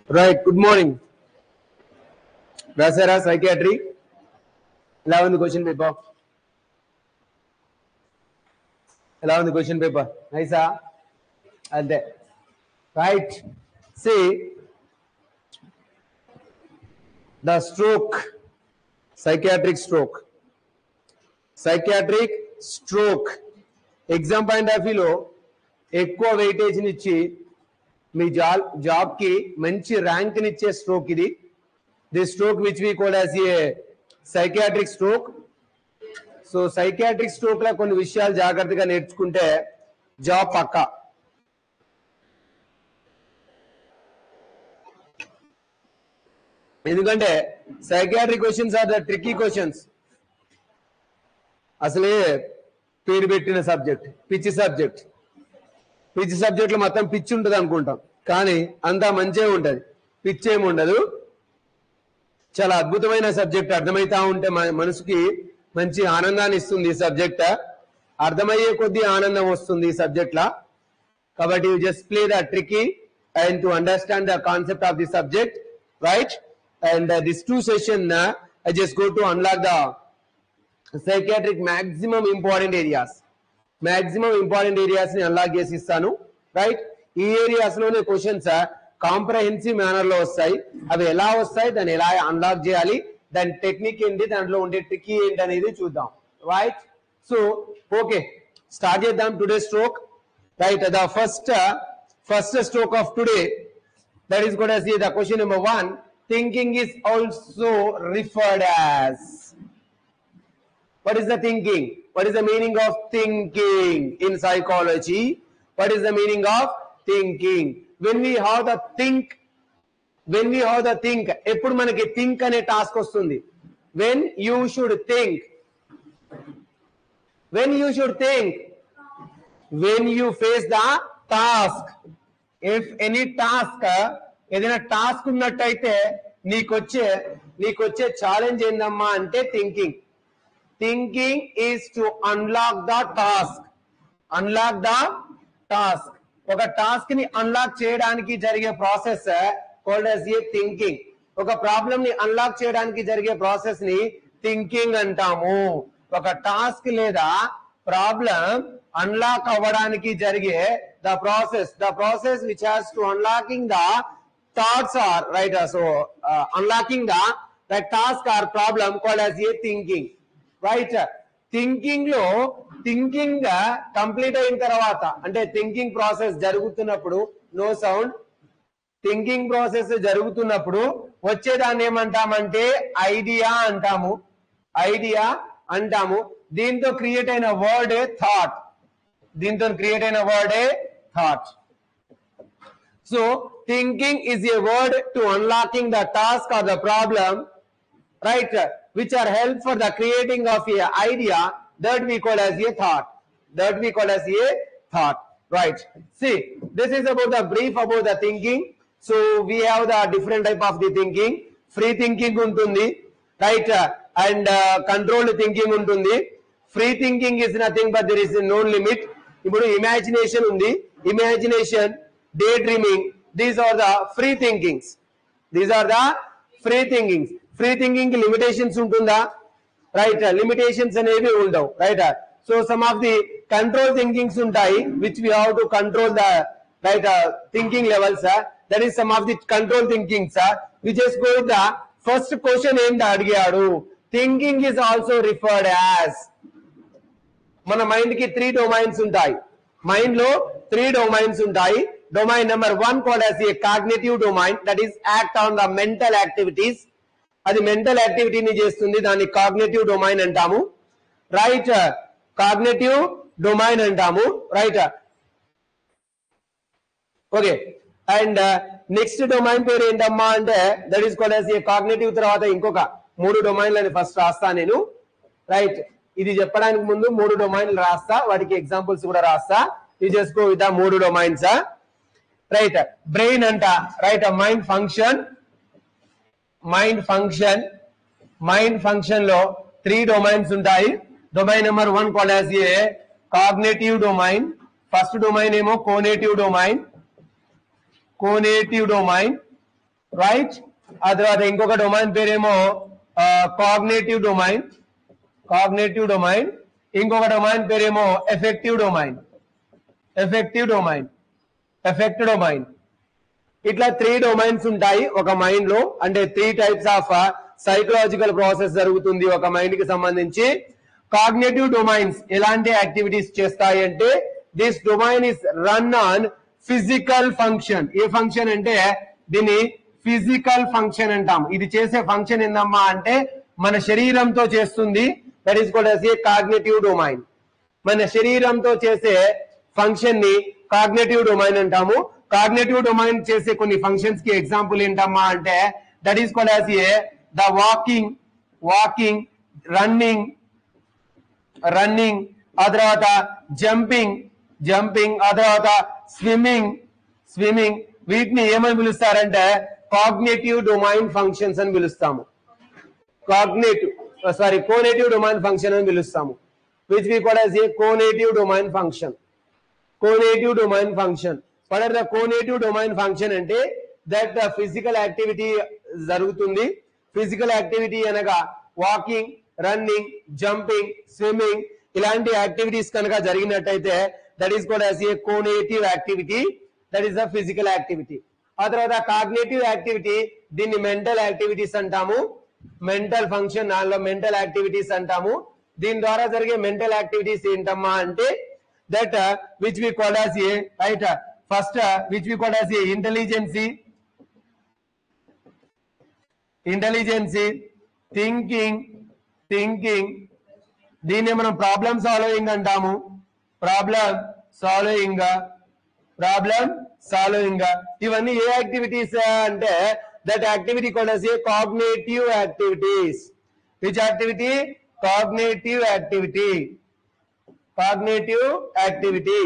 Right good morning రాసారా psychiatry ఎలా ఉంది క్వశ్చన్ పేపర్ ఎలా ఉంది క్వశ్చన్ పేపర్ నైసా అంతే right see the stroke psychiatric stroke psychiatric stroke exam point of వ్యూలో ఎక్కువ వెయిటేజ్ ఇచ్చి మీ జాబ్ జాబ్ కి మంచి ర్యాంక్ ఇచ్చే స్ట్రోక్ ఇది the stroke which we called as a psychiatric stroke so psychiatric stroke లో కొన్ని విషయాలు జాగ్రత్తగా నేర్చుకుంటే జాబ్ పక్కా ఎందుకంటే psychiatric questions are the tricky questions అసలే పేరు పెట్టిన సబ్జెక్ట్ పిచ్చి సబ్జెక్ట్ పిచ్చి సబ్జెక్ట్ లో మొత్తం పిచ్చి ఉంటుంది అనుకుంటాం కానీ అంతా మంచిగా ఉంటది పిచ్చి ఏమి ఉండదు చాలా అద్భుతమైన సబ్జెక్ట్ అర్థమైతా ఉంటే మన మనసుకి మంచి ఆనందాన్ని ఇస్తుంది ఈ సబ్జెక్ట్ అర్థమయ్యే కొద్దీ ఆనందం వస్తుంది ఈ సబ్జెక్ట్ లా కాబట్టి you just play the tricky and to understand the concept of the subject right and this two session I just go to unlock the psychiatric maximum important areas maximum important areas ని unlock చేసి ఇస్తాను right ఈ areas లోనే questions comprehensive manner లో వస్తాయి అవి ఎలా వస్తాయి దాన్ని ఎలా అన్లాక్ చేయాలి దాని టెక్నిక్ ఏంటి దాంట్లో ఉండే ట్రిక్ ఏంటి అనేది చూద్దాం రైట్ సో ఓకే స్టార్ట్ చేద్దాం today stroke right the first first stroke of today that is going to see the question number one thinking is also referred as what is the thinking what is the meaning of thinking in psychology what is the meaning of thinking when we have the think when we have the think ఎప్పుడు మనకి think అనే task వస్తుంది when you should think when you should think when you face the task if any task ఏదైనా task ఉన్నట్టయితే నీకొచ్చే నీకొచ్చే challenge ఏందమ్మా అంటే thinking thinking is to unlock the task unlock the task ఒక టాస్క్ ని అన్లాక్ చేయడానికి జరిగే process called as a thinking ఒక ప్రాబ్లం ని అన్లాక్ చేయడానికి జరిగే ప్రాసెస్ ని థింకింగ్ అంటాము ఒక టాస్క్ లేదా ప్రాబ్లం అన్లాక్ అవ్వడానికి జరిగే the process the process which has to unlocking the thoughts are right so unlocking the the task or problem called as a thinking right thinking లో thinking complete అయిన తర్వాత అంటే thinking process జరుగుతున్నప్పుడు no sound thinking process జరుగుతున్నప్పుడు వచ్చేదాన్ని ఏమంటామంటే idea అంటాము idea అంటాము దీంతో క్రియేట్ అయిన వర్డే థాట్ దీంతో క్రియేట్ అయిన వర్డే thought so thinking is a word to unlocking the task or the problem right which are help for the creating of a idea that we call as a thought that we call as a thought right see this is about the brief about the thinking so we have the different type of the thinking free thinking ఉంటుంది right and uh, controlled thinking ఉంటుంది free thinking is nothing but there is no limit ఇప్పుడు imagination ఉంది imagination day dreaming these are the free thinkings these are the free thinkings free thinking కి limitations ఉంటుందా right limitations అనేవి ఉండవు right so some of the control thinkings ఉంటాయి which we have to control the right thinking levels that is some of the control thinkings we just go the first question ఏంటి అడిగాడు thinking is also referred as మన mind కి three domains ఉంటాయి mind లో three domains ఉంటాయి domain number one called as a cognitive domain that is act on the mental activities అది mental యాక్టివిటీని చేస్తుంది దాన్ని కాగ్నేటివ్ డొమైన్ అంటాము రైట్ కాగ్నేటివ్ డొమైన్ అంటాము right okay and next domain పేరు ఏంటమ్మా అంటే that is called as a cognitive తర్వాత ఇంకొక మూడు డొమైన్లని ఫస్ట్ రాస్తా నేను రైట్ ఇది చెప్పడానికి ముందు మూడు డొమైన్లు రాస్తా వాటికి ఎగ్జాంపుల్స్ కూడా రాస్తా ఇది చేసుకో విత్ మూడు డొమైన్స్ రైట్ బ్రెయిన్ అంట right mind function mind function mind function లో త్రీ డొమైన్స్ ఉంటాయి domain number one called as a cognitive domain first domain ఏమో conative domain conative domain right ఆ తర్వాత ఇంకొక డొమైన్ పేరేమో కాగ్నేటివ్ డొమైన్ కాగ్నేటివ్ డొమైన్ ఇంకొక domain పేరేమో effective domain effective domain effect domain ఇట్లా త్రీ డొమైన్స్ ఉంటాయి ఒక మైండ్ లో అంటే three types of psychological process జరుగుతుంది ఒక మైండ్ కి సంబంధించి కాగ్నేటివ్ డొమైన్స్ ఎలాంటి యాక్టివిటీస్ చేస్తాయి అంటే this domain is run on physical function a function అంటే దీన్ని ఫిజికల్ ఫంక్షన్ అంటాం ఇది చేసే ఫంక్షన్ ఏందమ్మా అంటే మన శరీరంతో చేస్తుంది that is called a cognitive domain మన శరీరంతో చేసే ఫంక్షన్ ని కాగ్నేటివ్ డొమైన్ అంటాము కాగ్నేటివ్ డొమైన్ చేసే కొన్ని ఫంక్షన్స్ కి ఎగ్జాంపుల్ ఏంటమ్మా అంటే that is called as a the walking walking running running ఆ తర్వాత జంపింగ్ జంపింగ్ ఆ తర్వాత స్విమ్మింగ్ స్విమ్మింగ్ వీటిని ఏమని పిలుస్తారంటే కాగ్నేటివ్ డొమైన్ ఫంక్షన్స్ అని పిలుస్తాము cognitive sorry conative domain function అని పిలుస్తాము విచ్ వి కూడా a conative domain function conative domain function what are the conative domain function అంటే దట్ ఫిజికల్ యాక్టివిటీ జరుగుతుంది ఫిజికల్ యాక్టివిటీ అనగా వాకింగ్ రన్నింగ్ జంపింగ్ స్విమ్మింగ్ ఇలాంటి activities కనుక జరిగినట్టయితే దట్ ఈస్ కూడా a conative activity that is the physical activity ఆ తర్వాత cognitive activity దీన్ని మెంటల్ యాక్టివిటీస్ అంటాము మెంటల్ ఫంక్షన్ దానిలో మెంటల్ యాక్టివిటీస్ అంటాము దీని ద్వారా జరిగే మెంటల్ యాక్టివిటీస్ ఏంటమ్మా అంటే that which we call as a right first which we call as a intelligence intelligence thinking thinking దీన్ని మనం ప్రాబ్లమ్ సాల్వింగ్ అంటాము ప్రాబ్లం సాల్వింగ్ ప్రాబ్లం సాల్వింగ్ ఇవన్నీ ఏ యాక్టివిటీస్ అంటే దట్ యాక్టివిటీ కూడా a cognitive activities which activity cognitive activity cognitive activity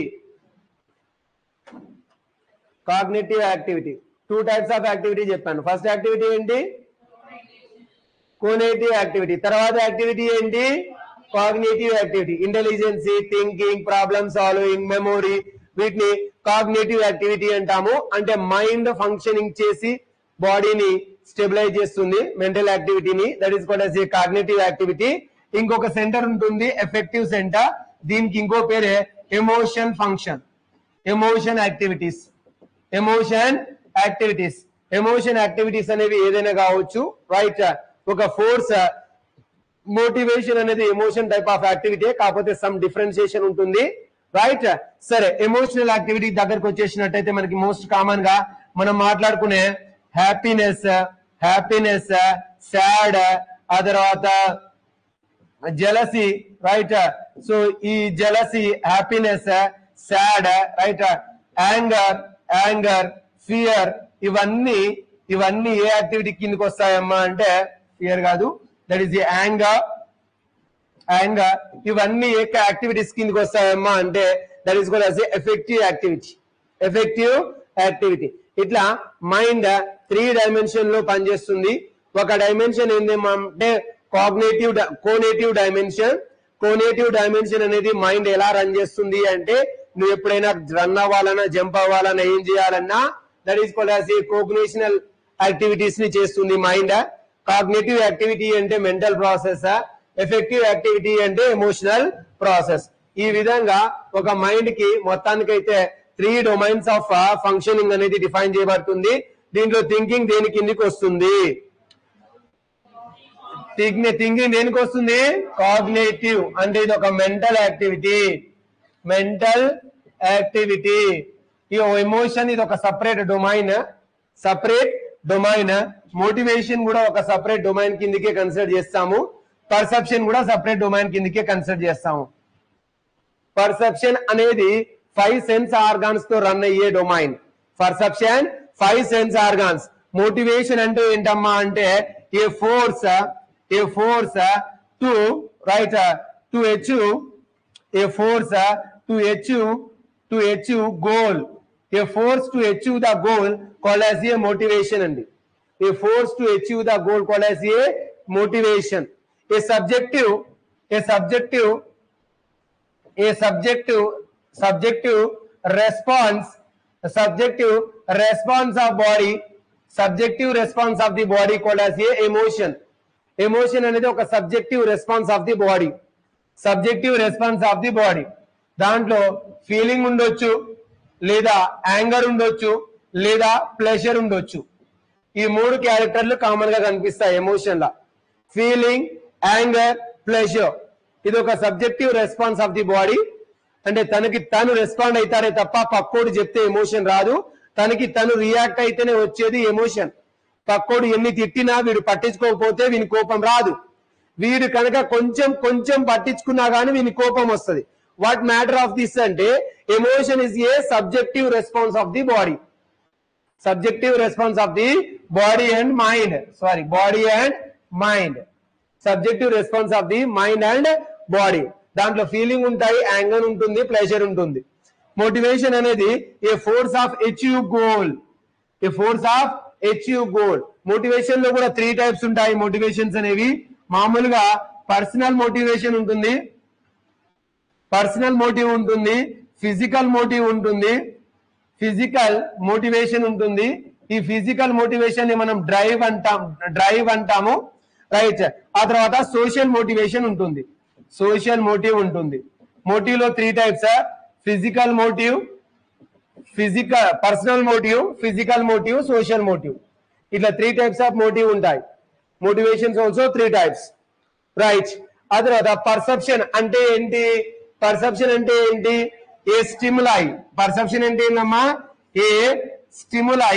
cognitive activity two types of activity చెప్పాను first activity ఏంటి conative activity తర్వాత activity ఏంటి cognitive activity intelligence thinking problem solving memory వీటిని cognitive activity అంటాము అంటే mind functioning చేసి బాడీని stabilize చేస్తుంది మెంటల్ యాక్టివిటీని that is called a cognitive activity ఇంకొక సెంటర్ ఉంటుంది ఎఫెక్టివ్ సెంటర్ దీనికి ఇంకో పేరే emotion function emotion activities emotion activities emotion activities అనేవి ఏదైనా కావచ్చు రైట్ ఒక ఫోర్స్ మోటివేషన్ అనేది ఎమోషన్ టైప్ ఆఫ్ యాక్టివిటీ కాకపోతే సమ్ డిఫరెన్షియేషన్ ఉంటుంది రైట్ సరే ఎమోషనల్ యాక్టివిటీ దగ్గరకు వచ్చేసినట్టయితే మనకి మోస్ట్ కామన్ గా మనం మాట్లాడుకునే హ్యాపీనెస్ హ్యాపీనెస్ సాడ్ ఆ తర్వాత జలసి రైట్ సో ఈ jealousy happiness sad right anger anger fear ఇవన్నీ ఇవన్నీ ఏ యాక్టివిటీ కిందకి వస్తాయమ్మా అంటే ఫియర్ కాదు that is the anger anger ఇవన్నీ ఏ యాక్టివిటీస్ కిందకి వస్తాయమ్మా అంటే దట్ ఈస్ కూడా ఎఫెక్టివ్ యాక్టివిటీ ఎఫెక్టివ్ యాక్టివిటీ ఇట్లా మైండ్ త్రీ డైమెన్షన్ లో పనిచేస్తుంది ఒక డైమెన్షన్ ఏంటంటే cognitive conative dimension conative dimension అనేది మైండ్ ఎలా రన్ చేస్తుంది అంటే నువ్వు ఎప్పుడైనా రన్ అవ్వాలన్నా జంప్ అవ్వాలన్నా ఏం చేయాలన్నా that is called cognitional activities ని చేస్తుంది మైండ్ కాగ్నేటివ్ యాక్టివిటీ అంటే మెంటల్ ప్రాసెస్ ఎఫెక్టివ్ యాక్టివిటీ అంటే ఎమోషనల్ ప్రాసెస్ ఈ విధంగా ఒక మైండ్ కి మొత్తానికైతే త్రీ డొమైన్స్ ఆఫ్ ఫంక్షనింగ్ అనేది డిఫైన్ చేయబడుతుంది దీంట్లో థింకింగ్ దేని కిందికి వస్తుంది థింకింగ్ థింకింగ్ దేనికి వస్తుంది కాగ్నేటివ్ అంటే ఇది ఒక మెంటల్ యాక్టివిటీ మెంటల్ యాక్టివిటీ ఈ ఎమోషన్ ఇది ఒక separate domain separate domain motivation కూడా ఒక సపరేట్ డొమైన్ కిందకే కన్సిడర్ చేస్తాము పర్సెప్షన్ కూడా సపరేట్ డొమైన్ కిందకే కన్సిడర్ చేస్తాము పర్సెప్షన్ అనేది ఫైవ్ సెన్స్ ఆర్గాన్స్ తో రన్ అయ్యే domain perception five sense organs motivation అంటే ఏంటమ్మా అంటే a force a force to right to achieve a force to achieve to achieve goal a force to achieve the goal call as a motivation అండి a force to achieve the goal call as a motivation a subjective a subjective a subjective subjective response a subjective response of body subjective response of the body called as a emotion emotion అనేది ఒక subjective response of the body subjective response of the body దాంట్లో feeling ఉండొచ్చు లేదా anger ఉండొచ్చు లేదా pleasure ఉండొచ్చు ఈ మూడు క్యారెక్టర్లు కామన్ గా కనిపిస్తాయి ఎమోషన్ లా ఫీలింగ్ యాంగర్ ప్లెజర్ ఇది ఒక subjective response of the body అంటే తనకి తను రెస్పాండ్ అవుతారే తప్ప పక్కోడు చెప్తే ఎమోషన్ రాదు తనకి తను రియాక్ట్ అయితేనే వచ్చేది ఎమోషన్ పక్కోడు ఎన్ని తిట్టినా వీడు పట్టించుకోకపోతే వీని కోపం రాదు వీడు కనుక కొంచెం కొంచెం పట్టించుకున్నా గానీ వీని కోపం వస్తుంది వాట్ మ్యాటర్ ఆఫ్ దిస్ అంటే emotion is a subjective response of the body subjective response of the body and mind sorry body and mind subjective response of the mind and body దాంట్లో ఫీలింగ్ ఉంటాయి anger ఉంటుంది pleasure ఉంటుంది motivation అనేది a force of achieve goal a force of achieve goal motivation లో కూడా three types ఉంటాయి motivations అనేవి మామూలుగా పర్సనల్ మోటివేషన్ ఉంటుంది పర్సనల్ మోటివ్ ఉంటుంది ఫిజికల్ మోటివ్ ఉంటుంది ఫిజికల్ మోటివేషన్ ఉంటుంది ఈ ఫిజికల్ మోటివేషన్ ని మనం డ్రైవ్ అంటాం డ్రైవ్ అంటాము రైట్ ఆ తర్వాత సోషల్ మోటివేషన్ ఉంటుంది సోషల్ మోటివ్ ఉంటుంది మోటివ్ లో three types physical motive physical personal motive physical motive social motive ఇట్లా త్రీ టైప్స్ ఆఫ్ మోటివ్ ఉంటాయి motivations also three types right ఆ తర్వాత పర్సెప్షన్ అంటే ఏంటి పర్సెప్షన్ అంటే ఏంటి ఏ స్టిములై పర్సెప్షన్ అంటే ఏంటమ్మా a stimuli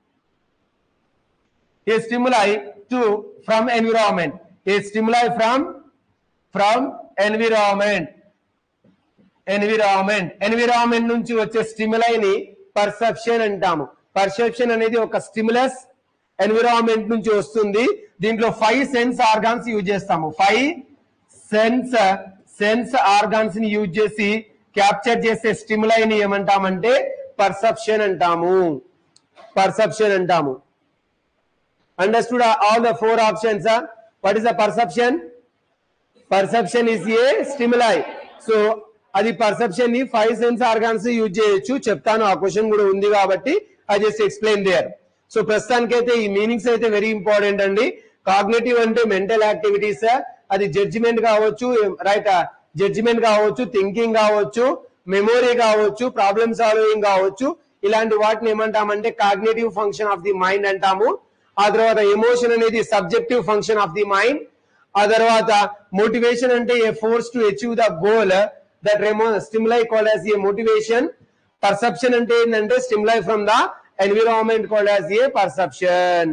a stimuli to from environment a stimuli from from environment environment environment నుంచి వచ్చే స్టిములైని పర్సెప్షన్ అంటాము పర్సెప్షన్ అనేది ఒక స్టిములస్ ఎన్విరాన్మెంట్ నుంచి వస్తుంది దీంట్లో ఫైవ్ సెన్స్ ఆర్గాన్స్ యూజ్ చేస్తాము ఫైవ్ సెన్స్ సెన్స్ ఆర్గాన్స్ ని యూజ్ చేసి క్యాప్చర్ చేసే స్టిములైని ఏమంటామంటే పర్సెప్షన్ అంటాము పర్సెప్షన్ అంటాము understood all the four options what is the perception perception is a stimuli so అది పర్సెప్షన్ ని ఫైవ్ సెన్స్ ఆర్గాన్స్ యూజ్ చేయొచ్చు చెప్తాను ఆ క్వశ్చన్ కూడా ఉంది కాబట్టి I just explain there so ప్రస్తుతానికైతే ఈ మీనింగ్స్ అయితే వెరీ ఇంపార్టెంట్ అండి కాగ్నేటివ్ అంటే మెంటల్ యాక్టివిటీస్ అది జడ్జిమెంట్ కావచ్చు రైట్ జడ్జిమెంట్ కావచ్చు థింకింగ్ కావచ్చు మెమొరీ కావచ్చు ప్రాబ్లమ్ సాల్వింగ్ కావచ్చు ఇలాంటి వాటిని ఏమంటామంటే cognitive function of the mind అంటాము ఆ తర్వాత ఎమోషన్ అనేది subjective function of the mind ఆ తర్వాత మోటివేషన్ అంటే a force to achieve the goal that remove stimuli called as a motivation perception అంటే ఏంటంటే stimuli from the environment called as a perception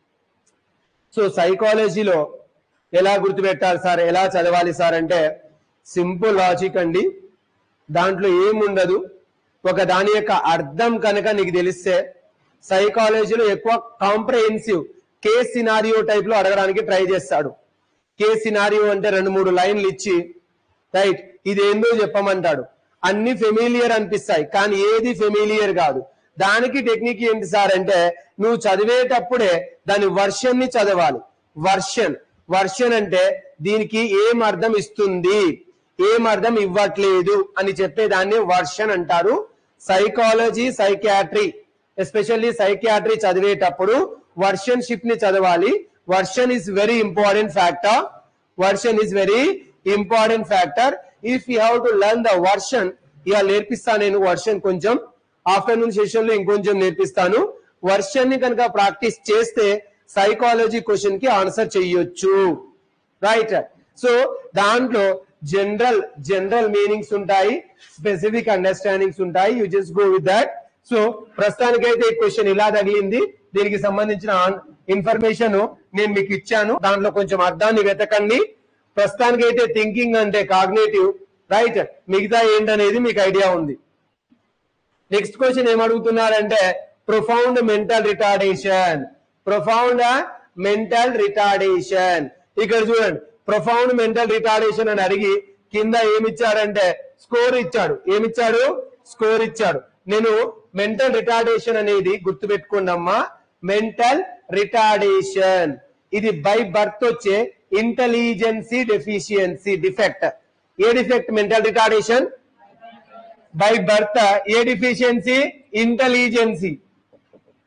so సైకాలజీలో ఎలా గుర్తుపెట్టాలి సార్ ఎలా చదవాలి సార్ అంటే సింపుల్ లాజిక్ అండి దాంట్లో ఏముండదు ఒక దాని యొక్క అర్థం కనుక నీకు తెలిస్తే సైకాలజీలో ఎక్కువ కాంప్రహెన్సివ్ కేస్ సినారియో టైప్ లో అడగడానికి ట్రై చేస్తాడు కేస్ సినారియో అంటే రెండు మూడు లైన్లు ఇచ్చి రైట్ ఇది ఏందో చెప్పమంటాడు అన్ని ఫెమిలియర్ అనిపిస్తాయి కానీ ఏది ఫెమిలియర్ కాదు దానికి టెక్నిక్ ఏంటి సార్ అంటే నువ్వు చదివేటప్పుడే దాని వర్షన్ ని చదవాలి వర్షన్ వర్షన్ అంటే దీనికి ఏం అర్థం ఇస్తుంది ఏం అర్థం ఇవ్వట్లేదు అని చెప్పే దాన్ని వర్షన్ అంటారు సైకాలజీ సైకియాట్రీ ఎస్పెషల్లీ సైకియాట్రీ చదివేటప్పుడు వర్షన్ షిప్ ని చదవాలి version is very important factor version is very important factor if you have to learn the version ఇవాళ నేర్పిస్తా నేను వర్షన్ కొంచెం ఆఫ్టర్నూన్ సెషన్ లో ఇంకొంచెం నేర్పిస్తాను వర్షన్ ని కనుక ప్రాక్టీస్ చేస్తే సైకాలజీ క్వశ్చన్ కి ఆన్సర్ చెయ్యొచ్చు రైట్ సో దాంట్లో జనరల్ జనరల్ మీనింగ్స్ ఉంటాయి స్పెసిఫిక్ అండర్స్టాండింగ్స్ ఉంటాయి you just go with that so ప్రస్తుతానికైతే ఈ క్వశ్చన్ ఇలా తగిలింది దీనికి సంబంధించిన ఇన్ఫర్మేషన్ నేను మీకు ఇచ్చాను దాంట్లో కొంచెం అర్థాన్ని వెతకండి ప్రస్తుతానికైతే థింకింగ్ అంటే కాగ్నేటివ్ రైట్ మిగతా ఏంటనేది మీకు ఐడియా ఉంది నెక్స్ట్ క్వశ్చన్ ఏం అడుగుతున్నారంటే profound mental retardation profound mental retardation ఇక్కడ చూడండి ప్రొఫౌండ్ మెంటల్ రిటార్డేషన్ అని అడిగి కింద ఏమిచ్చాడంటే స్కోర్ ఇచ్చాడు ఏమిచ్చాడు స్కోర్ ఇచ్చాడు నేను మెంటల్ రిటార్డేషన్ అనేది గుర్తుపెట్టుకోండి అమ్మా మెంటల్ రిటార్డేషన్ ఇది బై బర్త్ వచ్చే intelligence deficiency defect a defect mental retardation by birth a deficiency intelligence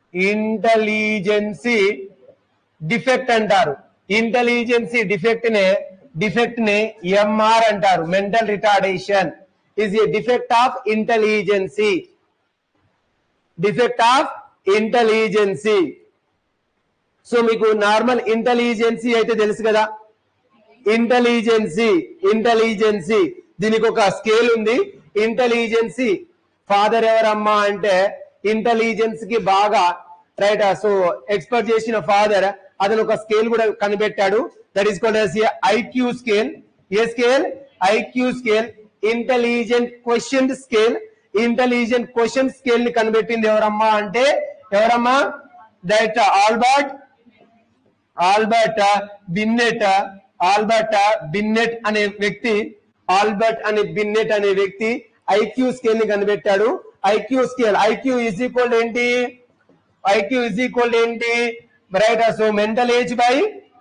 intelligence defect అంటారు ఇంటెలిజెన్సీ డిఫెక్ట్ నే డిఫెక్ట్ ని ఎంఆర్ అంటారు mental retardation is a defect of intelligence defect of intelligence so మీకు normal intelligence అయితే తెలుసు కదా ఇంటెలిజెన్సీ ఇంటెలిజెన్సీ దీనికి ఒక స్కేల్ ఉంది ఇంటెలిజెన్సీ ఫాదర్ ఎవరమ్మా అంటే ఇంటెలిజెన్స్ కి బాగా రైట్ సో ఎక్స్పర్ట్ చేసిన ఫాదర్ అతను ఒక స్కేల్ కూడా కనిపెట్టాడు that is called IQ scale a scale IQ scale intelligent question scale intelligent question scale ని కనిపెట్టింది ఎవరమ్మా అంటే ఎవరమ్మా that Albert Albert Binet Albert Binet అనే వ్యక్తి ఆల్బర్ట్ అనే బిన్నెట్ అనే వ్యక్తి ఐక్యూ స్కేల్ ని కనిపెట్టాడు IQ scale IQ is equal ఏంటి ఐక్యూ ఈజ్ ఈక్వల్ ఏంటి right so mental age by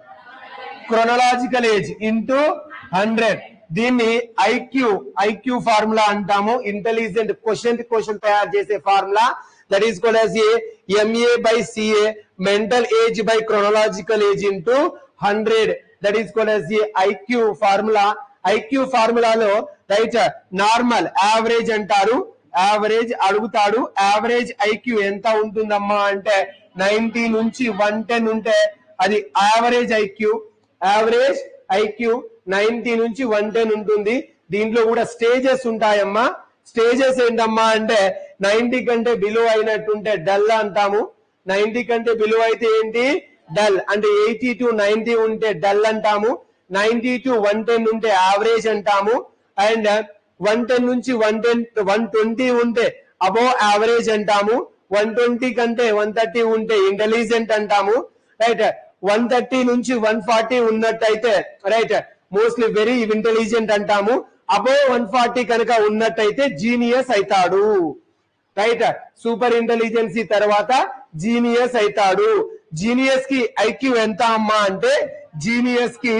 chronological age into hundred దీన్ని ఐక్యూ ఐక్యూ ఫార్ములా అంటాము ఇంటెలిజెంట్ క్వశ్చన్ క్వశ్చన్ తయారు చేసే formula that is called as a MA by CA mental age by chronological age into hundred that is called as a IQ formula IQ ఫార్ములాలో right normal average అంటారు average అడుగుతాడు average IQ ఎంత ఉంటుందమ్మా అంటే ninety నుంచి one ten ఉంటే అది average IQ average IQ ninety నుంచి వన్ టెన్ ఉంటుంది దీంట్లో కూడా స్టేజెస్ ఉంటాయమ్మా స్టేజెస్ ఏంటమ్మా అంటే నైన్టీ కంటే బిలో అయినట్టుంటే డల్ అంటాము నైన్టీ కంటే బిలో అయితే ఏంటి డల్ అంటే ఎయిటీ టు నైన్టీ ఉంటే డల్ అంటాము నైన్టీ టు వన్ టెన్ ఉంటే యావరేజ్ అంటాము అండ్ వన్ టెన్ నుంచి వన్ టెన్ వన్ ట్వంటీ ఉంటే అబో యావరేజ్ అంటాము వన్ ట్వంటీ కంటే వన్ థర్టీ ఉంటే ఇంటెలిజెంట్ అంటాము రైట్ వన్ థర్టీ నుంచి వన్ ఫార్టీ ఉన్నట్టయితే రైట్ మోస్ట్లీ వెరీ ఇంటెలిజెంట్ అంటాము అబో వన్ ఫార్టీ కనుక ఉన్నట్టయితే జీనియస్ అవుతాడు రైట్ సూపర్ ఇంటెలిజెన్సీ తర్వాత జీనియస్ అవుతాడు జీనియస్ కి ఐక్యూ ఎంత అమ్మా అంటే జీనియస్ కి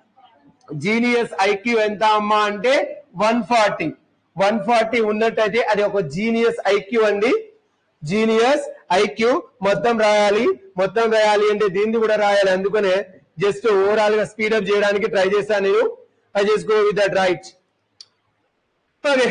జీనియస్ ఐక్యూ ఎంత అమ్మా అంటే వన్ ఫార్టీ వన్ ఫార్టీ ఉన్నట్టయితే అది ఒక జీనియస్ ఐక్యూ అండి జీనియస్ ఐక్యూ మొత్తం రాయాలి మొత్తం రాయాలి అంటే దీన్ని కూడా రాయాలి అందుకనే జస్ట్ ఓవరాల్ గా స్పీడప్ చేయడానికి ట్రై చేశాను నేను I just go with that right okay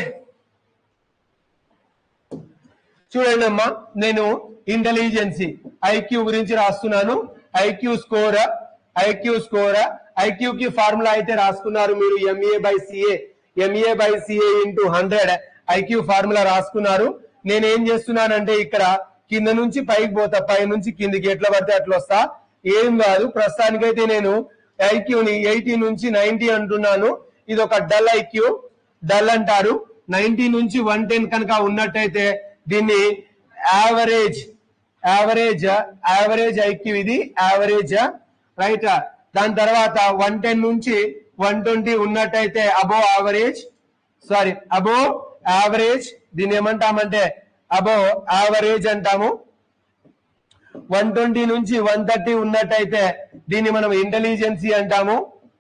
చూడండి అమ్మా నేను ఇంటెలిజెన్సీ ఐక్యూ గురించి రాస్తున్నాను IQ score IQ score IQ కి ఫార్ములా అయితే రాసుకున్నారు మీరు MA by CA MA by CA into hundred IQ formula రాసుకున్నారు నేను ఏం చేస్తున్నానంటే ఇక్కడ కింద నుంచి పైకి పోతా పై నుంచి కిందికి ఎట్లా పడితే అట్లా వస్తా ఏం కాదు ప్రస్తుతానికైతే నేను ఐక్యూని ఎయిటీ నుంచి నైన్టీ అంటున్నాను ఇది ఒక డల్ ఐక్యూ డల్ అంటారు నైన్టీ నుంచి వన్ టెన్ కనుక ఉన్నట్టయితే దీన్ని యావరేజ్ యావరేజ్ యావరేజ్ ఐక్యూ ఇది యావరేజ్ రైట్ దాని తర్వాత వన్ టెన్ నుంచి వన్ ట్వంటీ ఉన్నట్టయితే above average sorry above average దీన్ని ఏమంటామంటే అబో యావరేజ్ అంటాము వన్ ట్వంటీ నుంచి వన్ థర్టీ ఉన్నట్టయితే దీన్ని మనం ఇంటెలిజెన్సీ అంటాము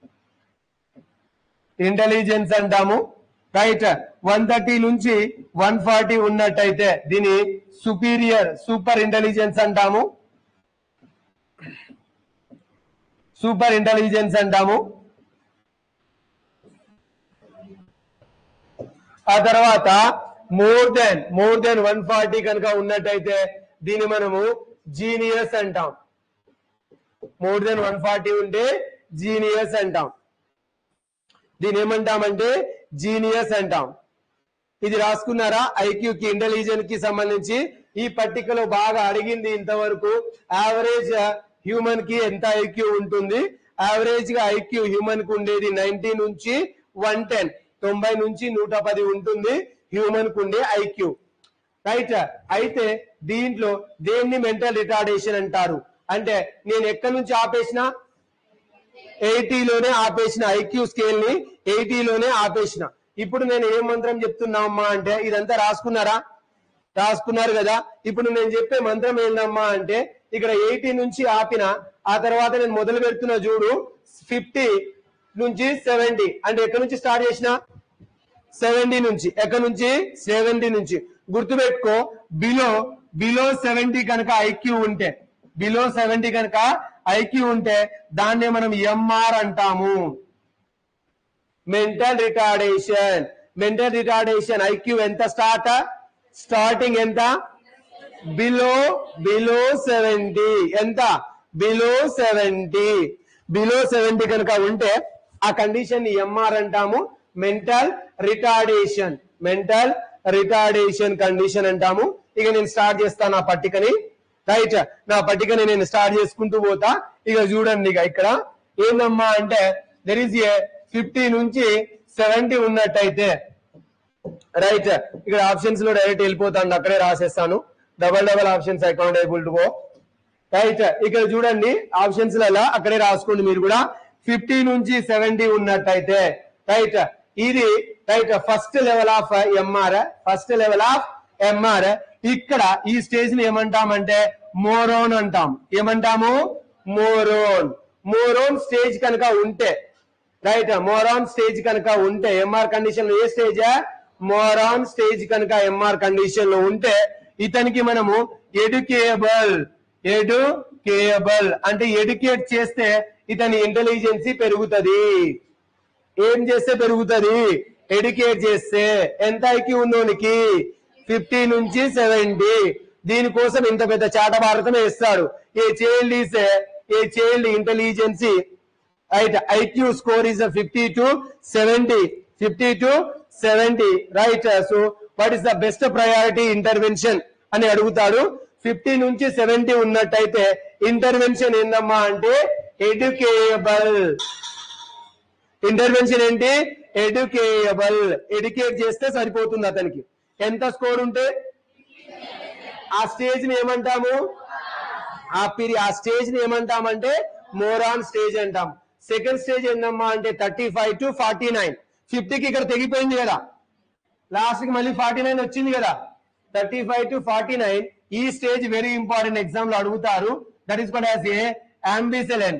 ఇంటెలిజెన్స్ అంటాము రైట్ వన్ థర్టీ నుంచి వన్ ఫార్టీ ఉన్నట్టయితే దీని సుపీరియర్ సూపర్ ఇంటెలిజెన్స్ అంటాము సూపర్ ఇంటెలిజెన్స్ అంటాము ఆ తర్వాత more than more than one forty కనుక ఉన్నట్టయితే దీన్ని మనము జీనియస్ అంటాం మోర్ దెన్ వన్ ఫార్టీ ఉంటే జీనియస్ అంటాం దీని ఏమంటామంటే జీనియస్ అంటాం ఇది రాసుకున్నారా ఐక్యూ కి ఇంటెలిజెన్స్ కి సంబంధించి ఈ పట్టికలో బాగా అడిగింది ఇంతవరకు యావరేజ్ హ్యూమన్ కి ఎంత ఐక్యూ ఉంటుంది యావరేజ్ గా ఐక్యూ హ్యూమన్ కు ఉండేది నైన్టీ నుంచి వన్ టెన్ తొంభై నుంచి నూట పది ఉంటుంది హ్యూమన్ కు ఉండే ఐక్యూ రైట్ అయితే దీంట్లో దేన్ని మెంటల్ రిటార్డేషన్ అంటారు అంటే నేను ఎక్కడి నుంచి ఆపేసిన ఎయిటీలోనే ఆపేసిన ఐక్యూ స్కేల్ ని ఎయిటీలోనే ఆపేసిన ఇప్పుడు నేను ఏం మంత్రం చెప్తున్నా అమ్మా అంటే ఇదంతా రాసుకున్నారా రాసుకున్నారు కదా ఇప్పుడు నేను చెప్పే మంత్రం ఏందమ్మా అంటే ఇక్కడ ఎయిటీ నుంచి ఆపిన ఆ తర్వాత నేను మొదలు పెడుతున్న చూడు ఫిఫ్టీ నుంచి సెవెంటీ అంటే ఎక్కడి నుంచి స్టార్ట్ చేసిన సెవెంటీ నుంచి ఎక్కడి నుంచి సెవెంటీ నుంచి గుర్తుపెట్టుకో బిలో బిలో సెవెంటీ కనుక ఐక్యూ ఉంటే బిలో సెవెంటీ కనుక ఐక్యూ ఉంటే దాన్నే మనం ఎంఆర్ అంటాము mental retardation mental retardation IQ ఎంత స్టార్ట్ స్టార్టింగ్ ఎంత బిలో బిలో సెవెంటీ ఎంత బిలో సెవెంటీ బిలో సెవెంటీ కనుక ఉంటే ఆ కండిషన్ ఎంఆర్ అంటాము mental retardation mental retardation condition అంటాము ఇక నేను స్టార్ట్ చేస్తాను ఆ పట్టికని రైట్ నా పట్టికని నేను స్టార్ట్ చేసుకుంటూ పోతా ఇక చూడండి ఇక ఇక్కడ ఏందమ్మా అంటే దెర్ ఇస్ ఏ ఫిఫ్టీ నుంచి సెవెంటీ ఉన్నట్టయితే రైట్ ఇక్కడ ఆప్షన్స్ లో డైరెక్ట్ వెళ్ళిపోతాను అక్కడే రాసేస్తాను double double options account able to go right ఇక్కడ చూడండి ఆప్షన్స్ లలో అక్కడే రాసుకోండి మీరు కూడా ఫిఫ్టీ నుంచి సెవెంటీ ఉన్నట్టయితే రైట్ ఇది right first level of MR first level of MR ఇక్కడ ఈ స్టేజ్ ని ఏమంటామంటే మోరోన్ అంటాం ఏమంటాము మోరోన్ మోరోన్ స్టేజ్ కనుక ఉంటే రైట్ మోరాన్ స్టేజ్ కనుక ఉంటే ఎంఆర్ కండిషన్ లో ఏ స్టేజ్ మోరాన్ స్టేజ్ కనుక ఎంఆర్ కండిషన్ లో ఉంటే ఇతనికి మనము ఎడ్యుకేబుల్ ఎడ్యుకేబుల్ అంటే ఎడ్యుకేట్ చేస్తే ఇతని ఇంటెలిజెన్సీ పెరుగుతది ఏం చేస్తే పెరుగుతది ఎడ్యుకేట్ చేస్తే ఎంత ఐక్యూ ఉన్నోనికి ఫిఫ్టీ నుంచి సెవెంటీ దీనికోసం ఇంత పెద్ద చాట భారతం వేస్తాడు a child is a child intelligence right IQ score is fifty to seventy fifty to seventy right so what is the best priority intervention అని అడుగుతాడు ఫిఫ్టీ నుంచి సెవెంటీ ఉన్నట్టయితే ఇంటర్వెన్షన్ ఏందమ్మా అంటే ఎడ్యుకేయబుల్ ఇంటర్వెన్షన్ ఏంటి ఎడ్యుకేయబుల్ ఎడ్యుకేట్ చేస్తే సరిపోతుంది అతనికి ఎంత స్కోర్ ఉంటే ఆ స్టేజ్ ని ఏమంటాము ఆ పీరి ఆ స్టేజ్ ని ఏమంటామంటే మోరాన్ స్టేజ్ అంటాం సెకండ్ స్టేజ్ ఏందమ్మా అంటే thirty five to forty nine ఫిఫ్టీకి ఇక్కడ తెగిపోయింది కదా లాస్ట్ కి మళ్ళీ ఫార్టీ నైన్ వచ్చింది కదా thirty five to forty nine ఈ స్టేజ్ వెరీ ఇంపార్టెంట్ ఎగ్జామ్ లో అడుగుతారు that is called as a imbecile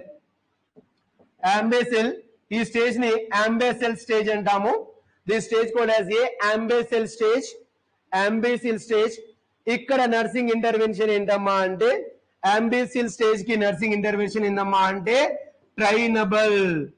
imbecile ఈ స్టేజ్ ని అంబేసెల్ స్టేజ్ అంటాము the stage called as a imbecile stage imbecile stage ఇక్కడ నర్సింగ్ ఇంటర్వెన్షన్ ఏంటమ్మా అంటే అంబేసిల్ స్టేజ్ కి నర్సింగ్ ఇంటర్వెన్షన్ ఏందమ్మా అంటే ట్రైనబుల్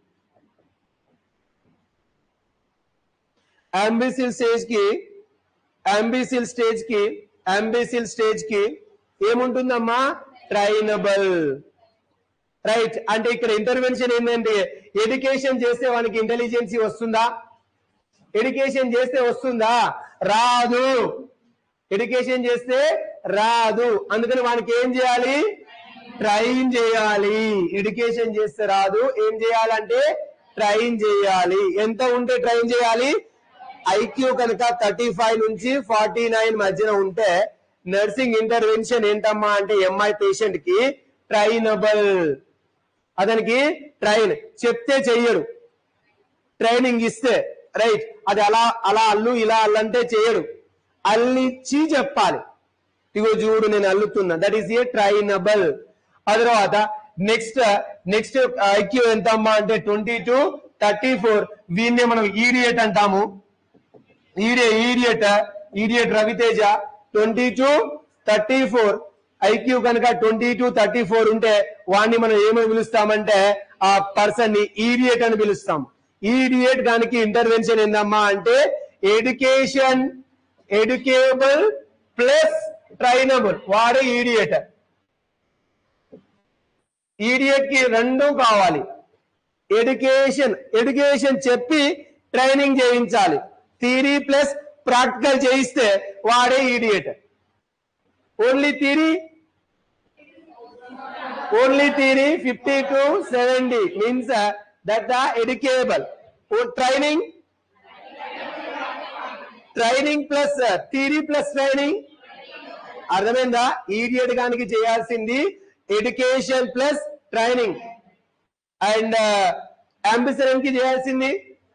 అంబిసిల్ స్టేజ్ కి అంబిసిల్ స్టేజ్ కి అంబిసిల్ స్టేజ్ కి ఏముంటుందమ్మా ట్రైనబుల్ రైట్ అంటే ఇక్కడ ఇంటర్వెన్షన్ ఏంటంటే ఎడ్యుకేషన్ చేస్తే వానికి ఇంటెలిజెన్సీ వస్తుందా ఎడ్యుకేషన్ చేస్తే వస్తుందా రాదు ఎడ్యుకేషన్ చేస్తే రాదు అందుకని వానికి ఏం చేయాలి ట్రైన్ చేయాలి ఎడ్యుకేషన్ చేస్తే రాదు ఏం చేయాలంటే ట్రైన్ చేయాలి ఎంత ఉంటే ట్రైన్ చేయాలి ఐక్యూ కనుక థర్టీ ఫైవ్ నుంచి ఫార్టీ నైన్ మధ్యన ఉంటే నర్సింగ్ ఇంటర్వెన్షన్ ఏంటమ్మా అంటే ఎంఐ పేషెంట్ కి ట్రైనబుల్ అతనికి ట్రైన్ చెప్తే చెయ్యడు ట్రైనింగ్ ఇస్తే రైట్ అది అలా అలా అల్లు ఇలా అల్లంటే చేయడు అల్లిచ్చి చెప్పాలి ఇగో చూడు నేను అల్లుతున్నా దట్ ఈస్ ఏ ట్రైనబుల్ ఆ తర్వాత నెక్స్ట్ నెక్స్ట్ ఐక్యూ ఎంత అమ్మా అంటే ట్వంటీ టు థర్టీ ఫోర్ వీన్నే మనం ఈడియట్ అంటాము ఈడే idiot idiot Ravi Teja twenty to thirty four IQ కనుక ట్వంటీ టు థర్టీ ఫోర్ ఉంటే వాడిని మనం ఏమని పిలుస్తామంటే ఆ పర్సన్ ని ఈడియట్ అని పిలుస్తాం ఈడియట్ దానికి ఇంటర్వెన్షన్ ఏందమ్మా అంటే ఎడ్యుకేషన్ ఎడ్యుకేబుల్ ప్లస్ ట్రైనబుల్ వాడే ఈడియట్ ఈడియట్ కి రెండు కావాలి ఎడ్యుకేషన్ ఎడ్యుకేషన్ చెప్పి ట్రైనింగ్ చేయించాలి థియరీ ప్లస్ ప్రాక్టికల్ చేయిస్తే వాడే idiot only theory only theory fifty to seventy means that the educable training training plus theory plus training అర్థమైందా ఈడియట్ గానికి చేయాల్సింది education plus training and imbecile కి చేయాల్సింది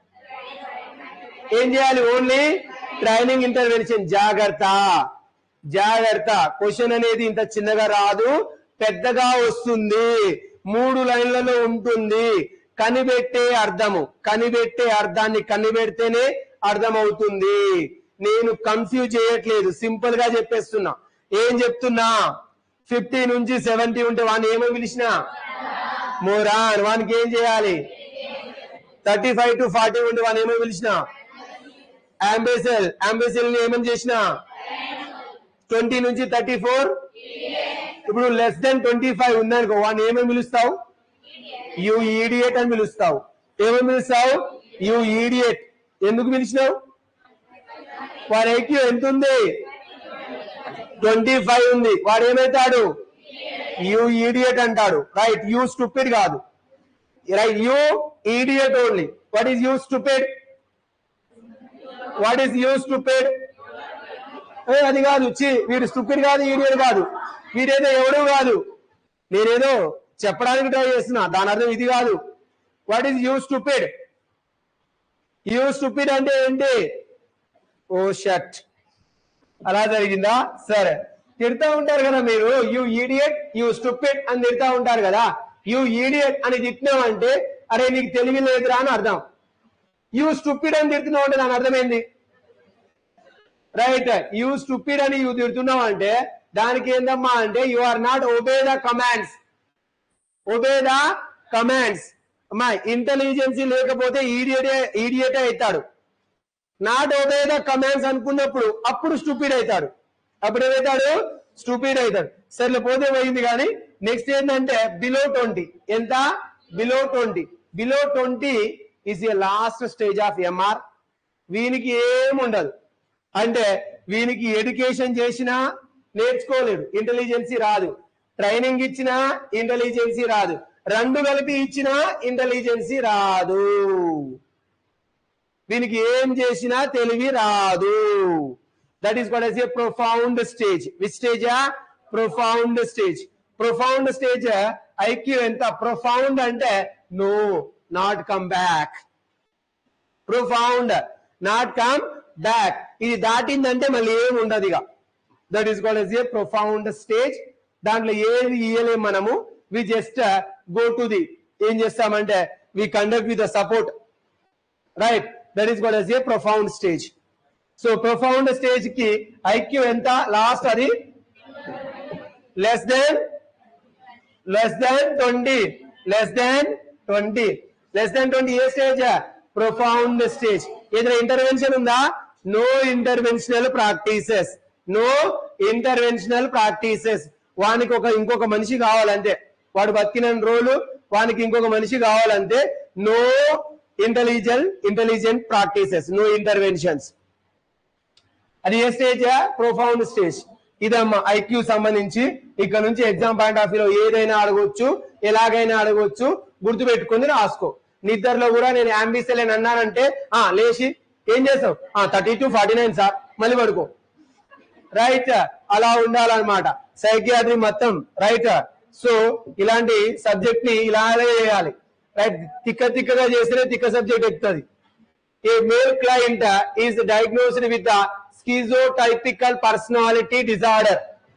ఏం చేయాలి ఓన్లీ ట్రైనింగ్ ఇంటర్వెన్షన్ జాగ్రత్త జాగ్రత్త క్వశ్చన్ అనేది ఇంత చిన్నగా రాదు పెద్దగా వస్తుంది మూడు లైన్లలో ఉంటుంది కనిపెట్టే అర్థము కనిపెట్టే అర్థాన్ని కనిపెడితేనే అర్థమవుతుంది నేను కన్ఫ్యూజ్ చేయట్లేదు సింపుల్ గా చెప్పేస్తున్నా ఏం చెప్తున్నా ఫిఫ్టీ నుంచి సెవెంటీ ఉంటే వాడిని ఏమని పిలిచిన మోరాన్ వానికి ఏం చేయాలి థర్టీ ఫైవ్ టు ఫార్టీ ఉంటే వాడిని ఏమని పిలిచిన అంబేసెల్ అంబేసెల్ ని ఏమని చేసిన ట్వంటీ నుంచి థర్టీ ఫోర్ ఇప్పుడు లెస్ దెన్ ట్వంటీ ఫైవ్ ఉందనుకో వాడిని ఏమని పిలుస్తావు యు ఈడియట్ అని పిలుస్తావు ఏమని పిలుస్తావు యు ఈడియట్ ఎందుకు పిలిచినావు వాడి ఐక్యూ ఎంత ఉంది ట్వంటీ ఫైవ్ ఉంది వాడు ఏమైతాడు యు ఈడియట్ అంటాడు రైట్ యూ స్టూపిడ్ కాదు right you idiot only what is you stupid what is you stupid అది కాదు చి వీడు స్టూపిడ్ కాదు ఈడియట్ కాదు వీడేదో ఎవడు కాదు నేనేదో చెప్పడానికి ట్రై చేస్తున్నా దాని అర్థం ఇది కాదు what is you stupid you stupid అంటే ఏంటి ఓ షట్ అలా జరిగిందా సరే తిడతా ఉంటారు కదా మీరు యూ ఈడియట్ యూ స్టూపిడ్ అని తిడతా ఉంటారు కదా యూ ఈడియట్ అని తిట్టినావంటే అరే నీకు తెలివి లేదురా అని అర్థం యూ స్టూపిడ్ అని తిడుతున్నావు అంటే దాని అర్థం ఏంది రైట్ యూ స్టూపిడ్ అని యూ తిడుతున్నావు అంటే దానికి ఏందమ్మా అంటే you are not obey the commands obey the commands అమ్మా ఇంటెలిజెన్సీ లేకపోతే ఈడియటే ఈడియటే అవుతాడు నాట్ ఒబే ద కమాండ్స్ అనుకున్నప్పుడు అప్పుడు స్టూపిడ్ అవుతాడు అప్పుడు ఏమవుతాడు స్టూపిడ్ అవుతాడు సర్లే పోతే పోయింది కానీ నెక్స్ట్ ఏంటంటే బిలో ట్వంటీ ఎంత below twenty below twenty is a last stage of MR వీనికి ఏముండదు అంటే వీనికి ఎడ్యుకేషన్ చేసినా నేర్చుకోలేడు ఇంటెలిజెన్సీ రాదు ట్రైనింగ్ ఇచ్చినా ఇంటెలిజెన్సీ రాదు రెండు కలిపి ఇచ్చినా ఇంటెలిజెన్సీ రాదు వీనికి ఏం చేసినా తెలివి రాదు that is called as a profound stage which stage profound stage profound stage IQ ఎంత ప్రొఫౌండ్ అంటే no not come back profound not come back ఇది దాటిందంటే మళ్ళీ ఏం ఉండదు ఇక that is called as a profound stage దాంట్లో ఏది ఇయ్యలేం మనము we just go to the ఏం చేస్తామంటే we conduct with support right that is called as a profound stage so profound stage కి ఐక్యూ ఎంత లాస్ట్ అది less than less than twenty less than twenty less than twenty ఏ stage profound stage ఏదైనా intervention ఉందా no interventional practices no interventional practices వానికి ఒక ఇంకొక మనిషి కావాలంటే వాడు బతికిన రోజులు వానికి ఇంకొక మనిషి కావాలంటే no intelligent intelligent practices no interventions అది ఏ స్టేజ్ ప్రొఫౌండ్ స్టేజ్ ఇదమ్మా ఐక్యూ సంబంధించి ఇక్కడ నుంచి ఎగ్జామ్ పాయింట్ ఆఫ్ వ్యూ ఏదైనా అడగొచ్చు ఎలాగైనా అడగొచ్చు గుర్తు పెట్టుకుని రాసుకో నిద్రలో కూడా నేను అంబిసెల్ అని అన్నానంటే ఆ లేచి ఏం చేస్తావు ఆ thirty to forty nine sir మళ్ళీ పడుకో రైట్ అలా ఉండాలన్నమాట సైకియాట్రీ మొత్తం రైట్ సో ఇలాంటి సబ్జెక్ట్ ని ఇలాగే చేయాలి రైట్ తిక్క తిక్కగా చేస్తేనే తిక్క సబ్జెక్ట్ ఎక్కుతుంది a male client uh, is diagnosed with a schizotypical personality disorder.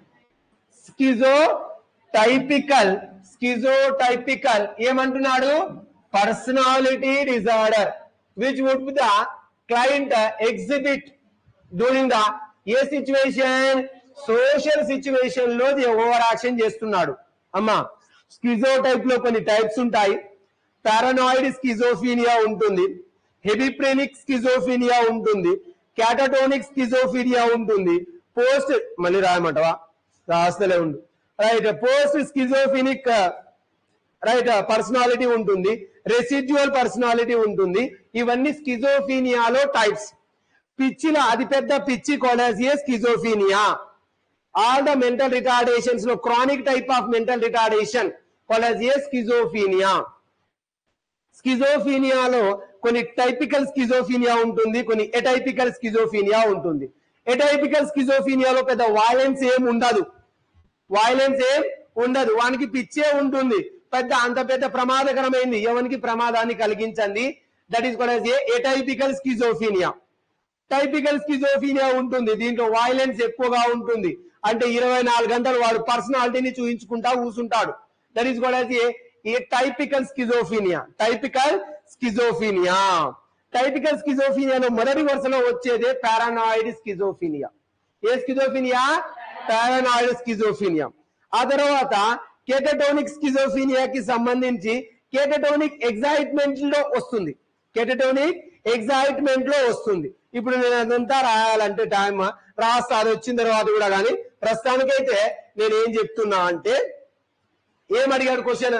Schizotypical, schizotypical ఏమంటున్నాడు personality disorder which would the client exhibit during the a situation social situation లో ఓవర్ యాక్షన్ చేస్తున్నాడు అమ్మా స్కిజో టైప్ లో కొన్ని types ఉంటాయి paranoid schizophrenia ఉంటుంది hebephrenic schizophrenia ఉంటుంది catatonic schizophrenia ఉంటుంది పోస్ట్ మళ్ళీ రాయమంటవా రాస్తలే ఉండు right post schizophrenic right personality ఉంటుంది రెసిడ్యువల్ పర్సనాలిటీ ఉంటుంది ఇవన్నీ స్కిజోఫీనియాలో టైప్స్ పిచ్చిలో అతిపెద్ద పిచ్చి కొలాసియే schizophrenia all the mental retardations లో chronic type of mental retardation కొలాసియే స్కిజోఫీనియా స్కిజోఫీనియాలో కొన్ని టైపికల్ స్కిజోఫీనియా ఉంటుంది కొన్ని ఎటైపికల్ స్కిజోఫీనియా ఉంటుంది ఎటైపికల్ స్కిజోఫీనియాలో పెద్ద వైలెన్స్ ఏం ఉండదు వైలెన్స్ ఏం ఉండదు వానికి పిచ్చే ఉంటుంది పెద్ద అంత పెద్ద ప్రమాదకరమైంది ఎవరికి ప్రమాదాన్ని కలిగించండి దట్ ఈస్ కూడా ఎటైపికల్ స్కిజోఫీనియా టైపికల్ స్కిజోఫీనియా ఉంటుంది దీంట్లో వైలెన్స్ ఎక్కువగా ఉంటుంది అంటే ఇరవై నాలుగు గంటలు వాడు పర్సనాలిటీని చూయించుకుంటా కూర్చుంటాడు దట్ ఈస్ కూడా atypical schizophrenia typical schizophrenia typical స్కిజోఫీనియాలో మొదటి వరుసలో వచ్చేదే paranoid schizophrenia a schizophrenia paranoid schizophrenia ఆ తర్వాత కేటటోనిక్ స్కిజోఫీనియా కి సంబంధించి కేటటోనిక్ ఎగ్జైట్మెంట్ లో వస్తుంది కేటటోనిక్ ఎగ్జైట్మెంట్ లో వస్తుంది ఇప్పుడు నేను అదంతా రాయాలంటే టైం రాస్తా అది వచ్చిన తర్వాత కూడా కానీ ప్రస్తుతానికైతే నేను ఏం చెప్తున్నా అంటే ఏం అడిగాడు question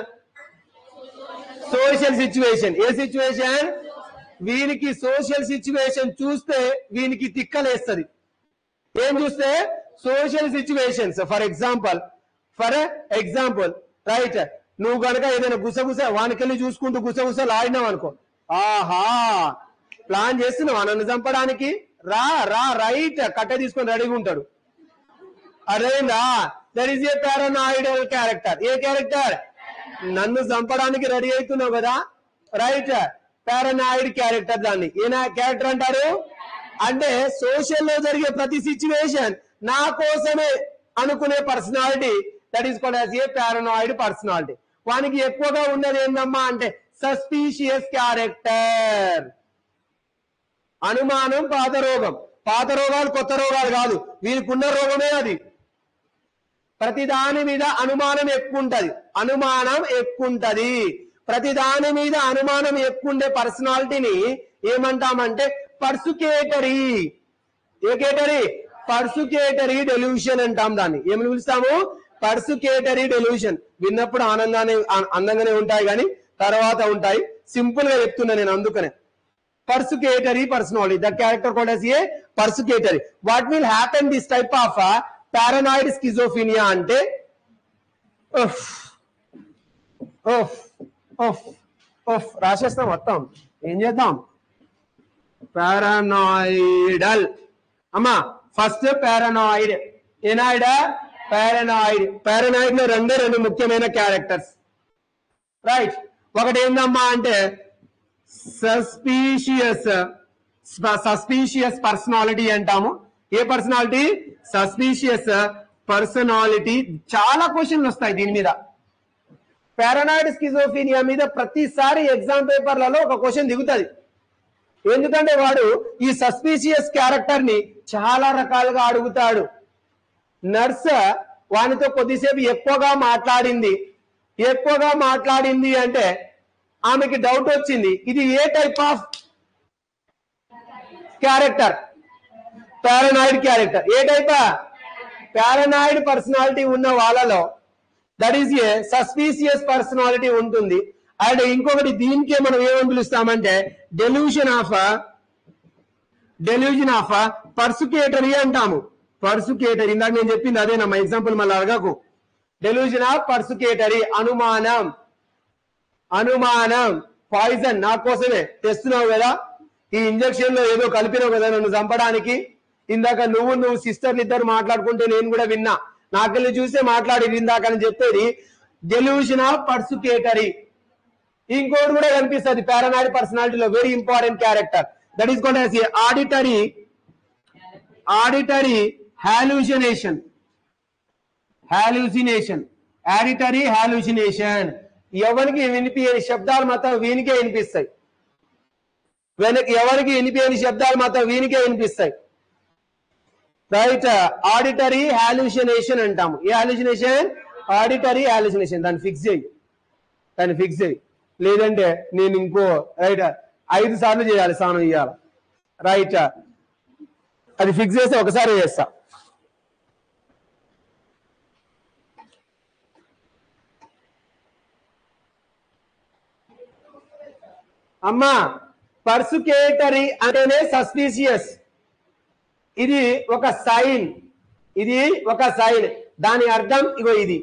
social situation a situation వీనికి సోషల్ సిచ్యువేషన్ చూస్తే వీనికి తిక్కలేస్తుంది ఏం చూస్తే social situations for example for example right నువ్వు గనక ఏదైనా గుసగుస వానికెళ్ళి చూసుకుంటూ గుసగుసలు ఆడినావు అనుకో ఆహా ప్లాన్ చేస్తున్నావా నన్ను చంపడానికి రా రా రైట్ కట్ట తీసుకొని రెడీగా ఉంటాడు అదేందా that is a paranoidal character a character నన్ను చంపడానికి రెడీ అవుతున్నావు కదా రైట్ పారానాయిడ్ క్యారెక్టర్ దాన్ని ఏ క్యారెక్టర్ అంటారు అంటే సోషల్ లో జరిగే ప్రతి సిచ్యువేషన్ నా కోసమే అనుకునే personality that is called as a paranoid personality వానికి ఎక్కువగా ఉన్నది ఏందమ్మా అంటే సస్పీషియస్ క్యారెక్టర్ అనుమానం పాత రోగం పాత రోగాలు కొత్త రోగాలు కాదు వీరికున్న రోగమే అది ప్రతి దాని మీద అనుమానం ఎక్కువ ఉంటది అనుమానం ఎక్కువ ఉంటది ప్రతి దాని మీద అనుమానం ఎక్కువ ఉండే పర్సనాలిటీని ఏమంటామంటే పర్సుకేటరీ ఏ కేటరీ పర్సుకేటరీ డెల్యూషన్ అంటాం దాన్ని ఏమని పిలుస్తాము పర్సుకేటరీ డెల్యూషన్ విన్నప్పుడు ఆనందాన్ని ఆ- అందంగానే ఉంటాయి కానీ తర్వాత ఉంటాయి సింపుల్ గా చెప్తున్నా నేను అందుకనే persecutory personality the character called as a persecutory what will happen this type of paranoid schizophrenia అంటే ఉఫ్, ఉఫ్, ఉఫ్, ఉఫ్, రాసేస్తాం మొత్తం ఏం చేద్దాం పారానాయిడల్ అమ్మా ఫస్ట్ పారానాయిడ్ ఏనాయిడ్ పారానాయిడ్ పారానాయిడ్ లో రెండే రెండు ముఖ్యమైన క్యారెక్టర్స్ రైట్ ఒకటి ఏందమ్మా అంటే సస్పీషియస్ సస్పీషియస్ పర్సనాలిటీ అంటాము ఏ పర్సనాలిటీ సస్పీషియస్ పర్సనాలిటీ చాలా క్వశ్చన్లు వస్తాయి దీని మీద పారానాయిడ్ స్కిజోఫీనియా మీద ప్రతిసారి ఎగ్జామ్ పేపర్లలో ఒక క్వశ్చన్ దిగుతుంది ఎందుకంటే వాడు ఈ సస్పీషియస్ క్యారెక్టర్ ని చాలా రకాలుగా అడుగుతాడు నర్స్ వానితో కొద్దిసేపు ఎక్కువగా మాట్లాడింది ఎక్కువగా మాట్లాడింది అంటే ఆమెకి డౌట్ వచ్చింది ఇది a type of character paranoid character a type paranoid personality ఉన్న వాళ్ళలో that is a suspicious personality ఉంటుంది అండ్ ఇంకొకటి దీనికే మనం ఏమని పిలుస్తామంటే delusion of delusion of persecutory అంటాము పర్సుకేటరీ ఇందాక నేను చెప్పింది అదేనమ్మా ఎగ్జాంపుల్ మళ్ళీ అడగకు డెల్యూజన్ ఆఫ్ పర్సుకేటరీ అనుమానం అనుమానం పాయిజన్ నా కోసమే తెస్తున్నావు కదా ఈ ఇంజెక్షన్ లో ఏదో కలిపినావు కదా నన్ను చంపడానికి ఇందాక నువ్వు నువ్వు సిస్టర్లు ఇద్దరు మాట్లాడుకుంటే నేను కూడా విన్నా నాకెళ్ళి చూసే మాట్లాడి ఇందాక అని చెప్పేది డెల్యూషన్ ఆఫ్ పర్సుకేటరీ ఇంకోటి కూడా కనిపిస్తుంది పారానాయిడ్ పర్సనాలిటీలో very important character that is called as auditory auditory hallucination hallucination auditory hallucination ఎవరికి వినిపించని శబ్దాలు మాత్రం వీనికే వినిపిస్తాయి వెనక ఎవరికి వినిపించని శబ్దాలు మాత్రం వీనికే వినిపిస్తాయి రైట్ ఆడిటరీ హాలూసినేషన్ అంటాము ఏ హాలూసినేషన్ ఆడిటరీ హాలూసినేషన్ దాన్ని ఫిక్స్ చేయి దాన్ని ఫిక్స్ చేయి లేదంటే నేను ఇంకో రైట్ ఐదు సార్లు చేయాలి స్నానం చేయాలి రైట్ అది ఫిక్స్ చేస్తే ఒకసారి చేస్తా అమ్మా పర్సుకేటరీ అంటేనే సస్పీషియస్ ఇది ఒక సైన్ ఇది ఒక సైన్ దాని అర్థం ఇగో ఇది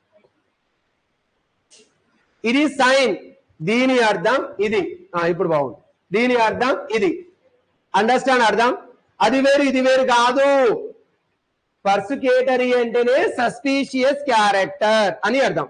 ఇది సైన్ దీని అర్థం ఇది ఆ, ఇప్పుడు బాగుంది దీని అర్థం ఇది అండర్స్టాండ్ అర్థం అది వేరు ఇది వేరు కాదు పర్సుకేటరీ అంటేనే సస్పీషియస్ క్యారెక్టర్ అని అర్థం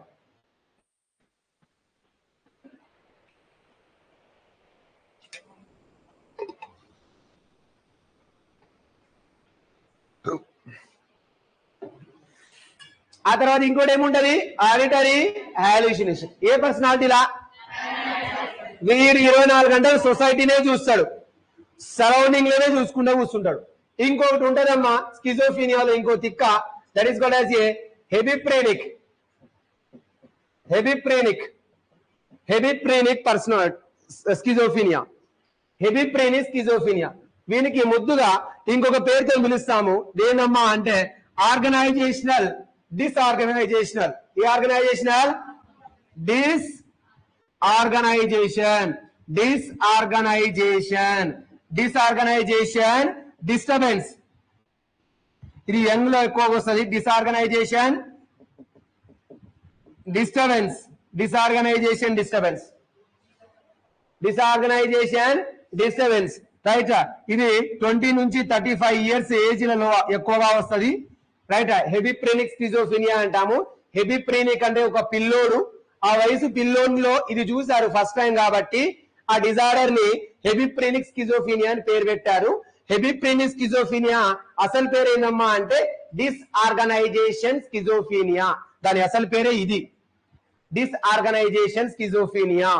ఆ తర్వాత ఇంకోటి ఏముంటది ఆడిటరీ హాలిసినేషన్ ఏ పర్సనాలిటీలా వీరు ఇరవై నాలుగు గంటలు సొసైటీనే చూస్తాడు సరౌండింగ్ లోనే చూసుకుంటూ కూర్చుంటాడు ఇంకొకటి ఉంటదమ్మా స్కిజోఫీనియాలో ఇంకో తిక్క that is called as a hebephrenic hebephrenic hebephrenic personal schizophrenia hebephrenic schizophrenia వీనికి ముద్దుగా ఇంకొక పేరుతో పిలుస్తాము దేనమ్మా అంటే ఆర్గనైజేషనల్ డిస్ఆర్గనైజేషనల్ ఈ organisational disorganisation disorganisation disorganisation disturbance ఇది యంగ్ లో ఎక్కువగా వస్తుంది disorganisation disturbance disorganisation disturbance disorganisation disturbance right ఇది ట్వంటీ నుంచి థర్టీ ఫైవ్ ఇయర్స్ ఏజ్ లలో ఎక్కువగా వస్తుంది రైట్ హెబిప్రేనిక్ స్కిజోఫినియా అంటాము హెబిప్రేనిక్ అంటే ఒక పిల్లోడు ఆ వయసు పిల్లోనిలో ఇది చూశారు ఫస్ట్ టైం కాబట్టి ఆ డిజార్డర్ ని హెబిప్రేనిక్ స్కిజోఫినియా అని పేరు పెట్టారు హెబిప్రేనిక్ స్కిజోఫినియా అసలు పేరు ఏందమ్మా అంటే డిస్ఆర్గనైజేషన్ స్కిజోఫీనియా దాని అసలు పేరే ఇది డిస్ఆర్గనైజేషన్ స్కిజోఫీనియా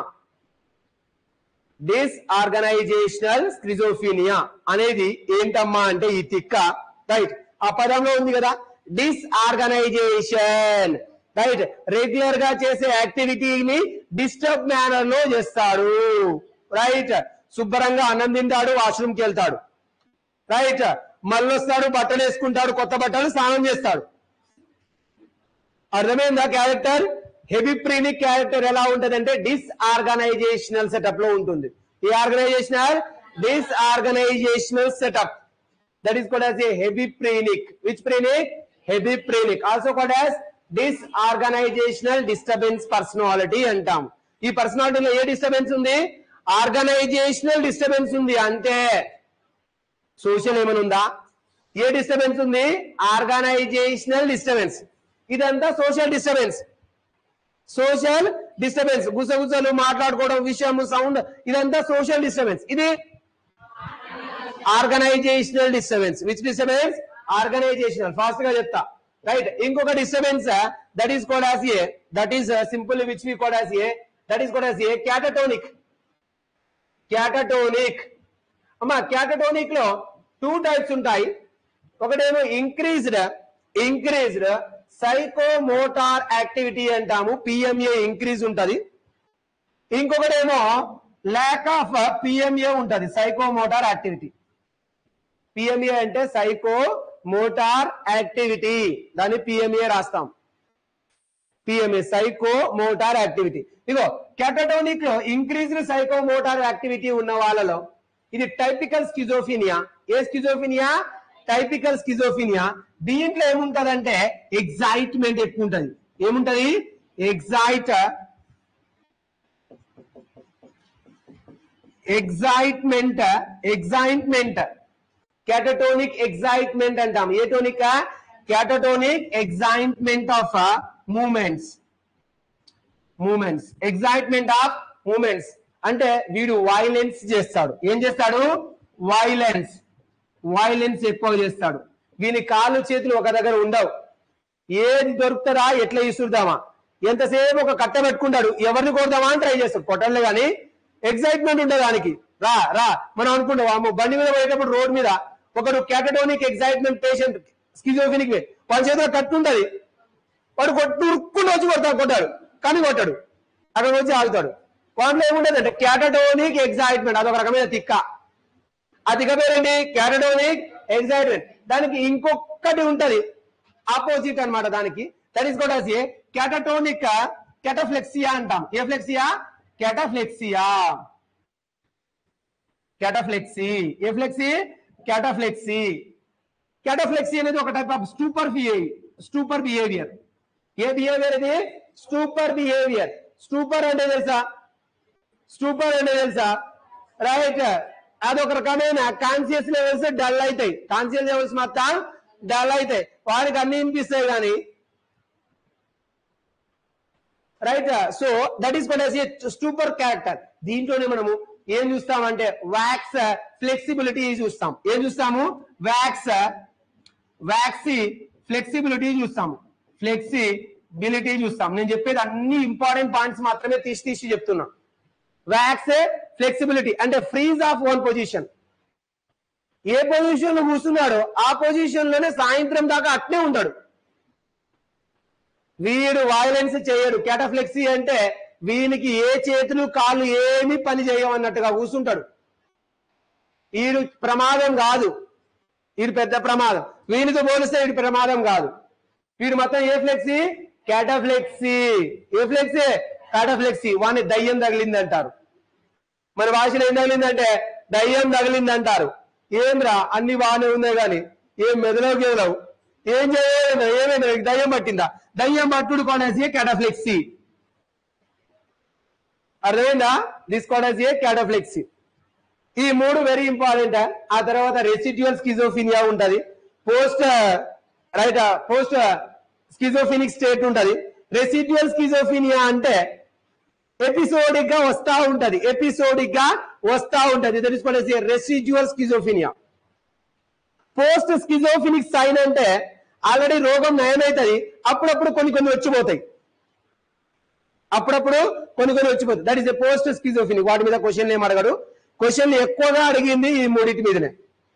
డిస్ఆర్గనైజేషనల్ స్క్రిజోఫీనియా అనేది ఏంటమ్మా అంటే ఈ తిక్క రైట్ ఆ పదంలో ఉంది కదా డిస్ఆర్గనైజేషన్ రైట్ రెగ్యులర్ గా చేసే యాక్టివిటీని డిస్టర్బ్ మేనర్ లో చేస్తాడు రైట్ శుభ్రంగా అన్నం తింటాడు వాష్రూమ్ కి వెళ్తాడు రైట్ మళ్ళొస్తాడు బట్టలు వేసుకుంటాడు కొత్త బట్టలు స్నానం చేస్తాడు అర్థమైందా క్యారెక్టర్ హెబిప్రీనిక్ క్యారెక్టర్ ఎలా ఉంటదంటే డిస్ఆర్గనైజేషనల్ సెటప్ లో ఉంటుంది ఈ organisational disorganisational setup that is called as a hebephrenic విచ్ ప్రీనిక్ hebephrenic also called as disorganisational disturbance personality అంటాం ఈ పర్సనాలిటీలో ఏ డిస్టర్బెన్స్ ఉంది ఆర్గనైజేషనల్ డిస్టర్బెన్స్ ఉంది అంతే సోషల్ ఏమైనా ఉందా ఏ డిస్టర్బెన్స్ ఉంది ఆర్గనైజేషనల్ డిస్టర్బెన్స్ ఇదంతా సోషల్ డిస్టర్బెన్స్ సోషల్ డిస్టర్బెన్స్ గుసగుసలు మాట్లాడుకోవడం విషయం సౌండ్ ఇదంతా సోషల్ డిస్టర్బెన్స్ ఇది organisational disturbance which disturbance organisational fast గా చెప్తా రైట్ ఇంకొక disturbance that is called as a that is simple which we called as a that is called as a catatonic catatonic అమ్మా catatonic లో two types ఉంటాయి ఒకటేమో increased increased psychomotor activity అంటాము PMA increase ఉంటది ఇంకొకటేమో lack of PMA ఉంటది psychomotor activity PMA అంటే psycho motor activity దాన్ని పిఎంఏ రాస్తాం పిఎంఏ సైకో మోటార్ యాక్టివిటీ ఇగో కెటటోనిక్ లో ఇంక్రీజ్డ్ సైకో మోటార్ యాక్టివిటీ ఉన్న వాళ్ళలో ఇది typical schizophrenia a schizophrenia typical schizophrenia దీంట్లో ఏముంటదంటే ఎగ్జైట్మెంట్ ఎక్కువ ఉంటది ఏముంటది excite excitement excitement catatonic excitement అంటాం a tonic catatonic excitement of movements movements excitement of movements అంటే వీడు వైలెన్స్ చేస్తాడు ఏం చేస్తాడు వైలెన్స్ వైలెన్స్ ఎక్కువ చేస్తాడు వీని కాళ్ళు చేతులు ఒక దగ్గర ఉండవు ఏది దొరుకుతుందా ఎట్లా ఇస్తుందామా ఎంతసేపు ఒక కట్ట పెట్టుకుంటాడు ఎవరిని కొడదామా అని ట్రై చేస్తాడు కొట్టలే కానీ ఎగ్జైట్మెంట్ ఉండదు దానికి రా రా మనం అనుకుంటాం అమ్మో బండి మీద పోయేటప్పుడు రోడ్ మీద ఒకడు క్యాటటోనిక్ ఎగ్జైట్మెంట్ పేషెంట్ స్కిజోఫినిక్ వాళ్ళ చేతిలో కట్టు ఉంటది వాడు కొట్టు ఉరుక్కుంటూ వచ్చి కొడతాడు కొట్టాడు కానీ కొట్టాడు అక్కడ వచ్చి ఆగుతాడు వాటిలో ఏముంటది అంటే క్యాటటోనిక్ ఎగ్జైట్మెంట్ అదొక రకమైన తిక్క ఆ తిక్క పేరేంటి క్యాటటోనిక్ ఎగ్జైట్మెంట్ దానికి ఇంకొకటి ఉంటది ఆపోజిట్ అన్నమాట దానికి దట్ ఈస్ కూడా ఏ క్యాటటోనిక్ కెటఫ్లెక్సియా అంటాం ఏ ఫ్లెక్సియా కెటఫ్లెక్సియా కెటఫ్లెక్సీ ఏ ఫ్లెక్సీ కెటఫ్లెక్సీ కెటఫ్లెక్సీ అనేది ఒక type of stupor stupor behaviour a behaviour ఇది స్టూపర్ బిహేవియర్ స్టూపర్ అంటే తెలుసా స్టూపర్ అంటే తెలుసా రైట్ అదొక రకమైన కాన్షియస్ లెవెల్స్ డల్ అవుతాయి కాన్షియస్ లెవెల్స్ మొత్తం డల్ అవుతాయి వారికి అన్ని వినిపిస్తాయి కానీ right so that is called stupor character దీంట్లోనే మనము ఏం చూస్తామంటే వ్యాక్స్ ఫ్లెక్సిబిలిటీ చూస్తాం ఏం చూస్తాము వ్యాక్స్ వ్యాక్సి ఫ్లెక్సిబిలిటీ చూస్తాము ఫ్లెక్సిబిలిటీ చూస్తాం నేను చెప్పేది అన్ని ఇంపార్టెంట్ పాయింట్స్ మాత్రమే తీసి తీసి చెప్తున్నా వ్యాక్స్ ఫ్లెక్సిబిలిటీ అంటే freeze of own position a position లో కూర్చున్నాడో ఆ పొజిషన్ లోనే సాయంత్రం దాకా అట్నే ఉంటాడు వీడు వైలెన్స్ చేయడు క్యాటఫ్లెక్సీ అంటే వీనికి ఏ చేతులు కాళ్ళు ఏమీ పని చేయమన్నట్టుగా కూర్చుంటాడు వీడు ప్రమాదం కాదు వీడు పెద్ద ప్రమాదం వీనితో పోలిస్తే వీడు ప్రమాదం కాదు వీడు మొత్తం a flexi cataplexy a flexi cataplexy వాడిని దయ్యం తగిలింది అంటారు మన భాషలో ఏం తగిలిందంటే దయ్యం తగిలింది అంటారు ఏంద్రా అన్ని బాగానే ఉన్నాయి కానీ ఏం మెదలోకి గెలవు ఏం చేయలేదు ఏమైంది నీకు దయ్యం పట్టిందా దయ్యం పట్టుడు కొనేసి క్యాటఫ్లెక్సీ అర్థమైందా దిస్ కొనేసి క్యాటఫ్లెక్సీ ఈ మూడు వెరీ ఇంపార్టెంట్ ఆ తర్వాత రెసిడ్యువల్ స్కిజోఫినియా ఉంటది post right post schizophrenic state ఉంటది రెసిడ్యువల్ స్కిజోఫినియా అంటే ఎపిసోడిక్ గా వస్తా ఉంటది ఎపిసోడిక్ గా వస్తా ఉంటది తెలుసుకోలేసి residual schizophrenia post schizophrenic sign అంటే ఆల్రెడీ రోగం నయమవుతుంది అప్పుడప్పుడు కొన్ని కొన్ని వచ్చిపోతాయి అప్పుడప్పుడు కొన్ని కొన్ని వచ్చిపోతాయి that is a post schizophrenic వాటి మీద క్వశ్చన్ ఏం అడగడు క్వశ్చన్ ఎక్కువగా అడిగింది ఈ మూడింటి మీదనే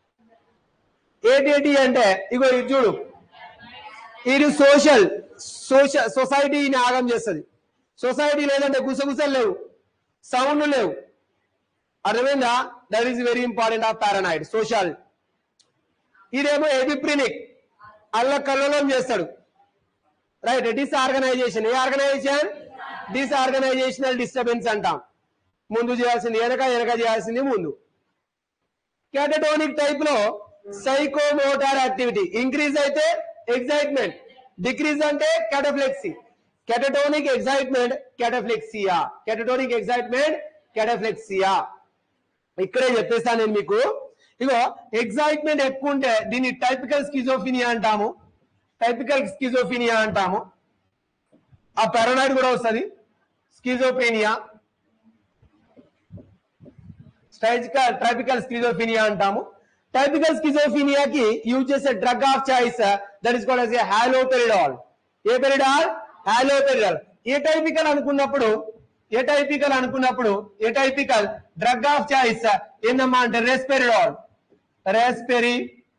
ఏంటి అంటే ఇగో ఇది చూడు ఇది సోషల్ సోషల్ సొసైటీని ఆగం చేస్తుంది సొసైటీ లేదంటే గుసగుసలు లేవు సౌండ్ లేవు అర్థమైందా that is very important of paranoid social ఇదేమో ఎబిప్రినిక్ అల్ల కల్లోలం చేస్తాడు right disorganisation a organisation disorganisational disturbance అంటాం ముందు చేయాల్సింది వెనక వెనక చేయాల్సింది ముందు క్యాటటోనిక్ టైప్ లో సైకోమోటార్ యాక్టివిటీ ఇంక్రీజ్ అయితే ఎగ్జైట్మెంట్ డిక్రీజ్ అంటే cataplexy catatonic excitement cataplexia catatonic excitement cataplexia ఇక్కడే చెప్పేస్తాను నేను మీకు ఇగో ఎగ్జైట్మెంట్ ఎక్కువ ఉంటే దీన్ని టైపికల్ స్కిజోఫినియా అంటాము టైపికల్ స్కిజోఫినియా అంటాము ఆ పారానాయిడ్ కూడా వస్తుంది స్కిజోఫీనియా స్టైజికల్ ట్రైపికల్ స్కిజోఫినియా అంటాము టైపికల్ స్కిజోఫినియాకి యూజ్ చేసే drug of choice that is called as a haloperidol a peridol haloperidol atypical అనుకున్నప్పుడు ఏ టైపికల్ అనుకున్నప్పుడు atypical drug of choice ఏందమ్మా అంటే రెస్పెరిడాల్ రెస్పెరి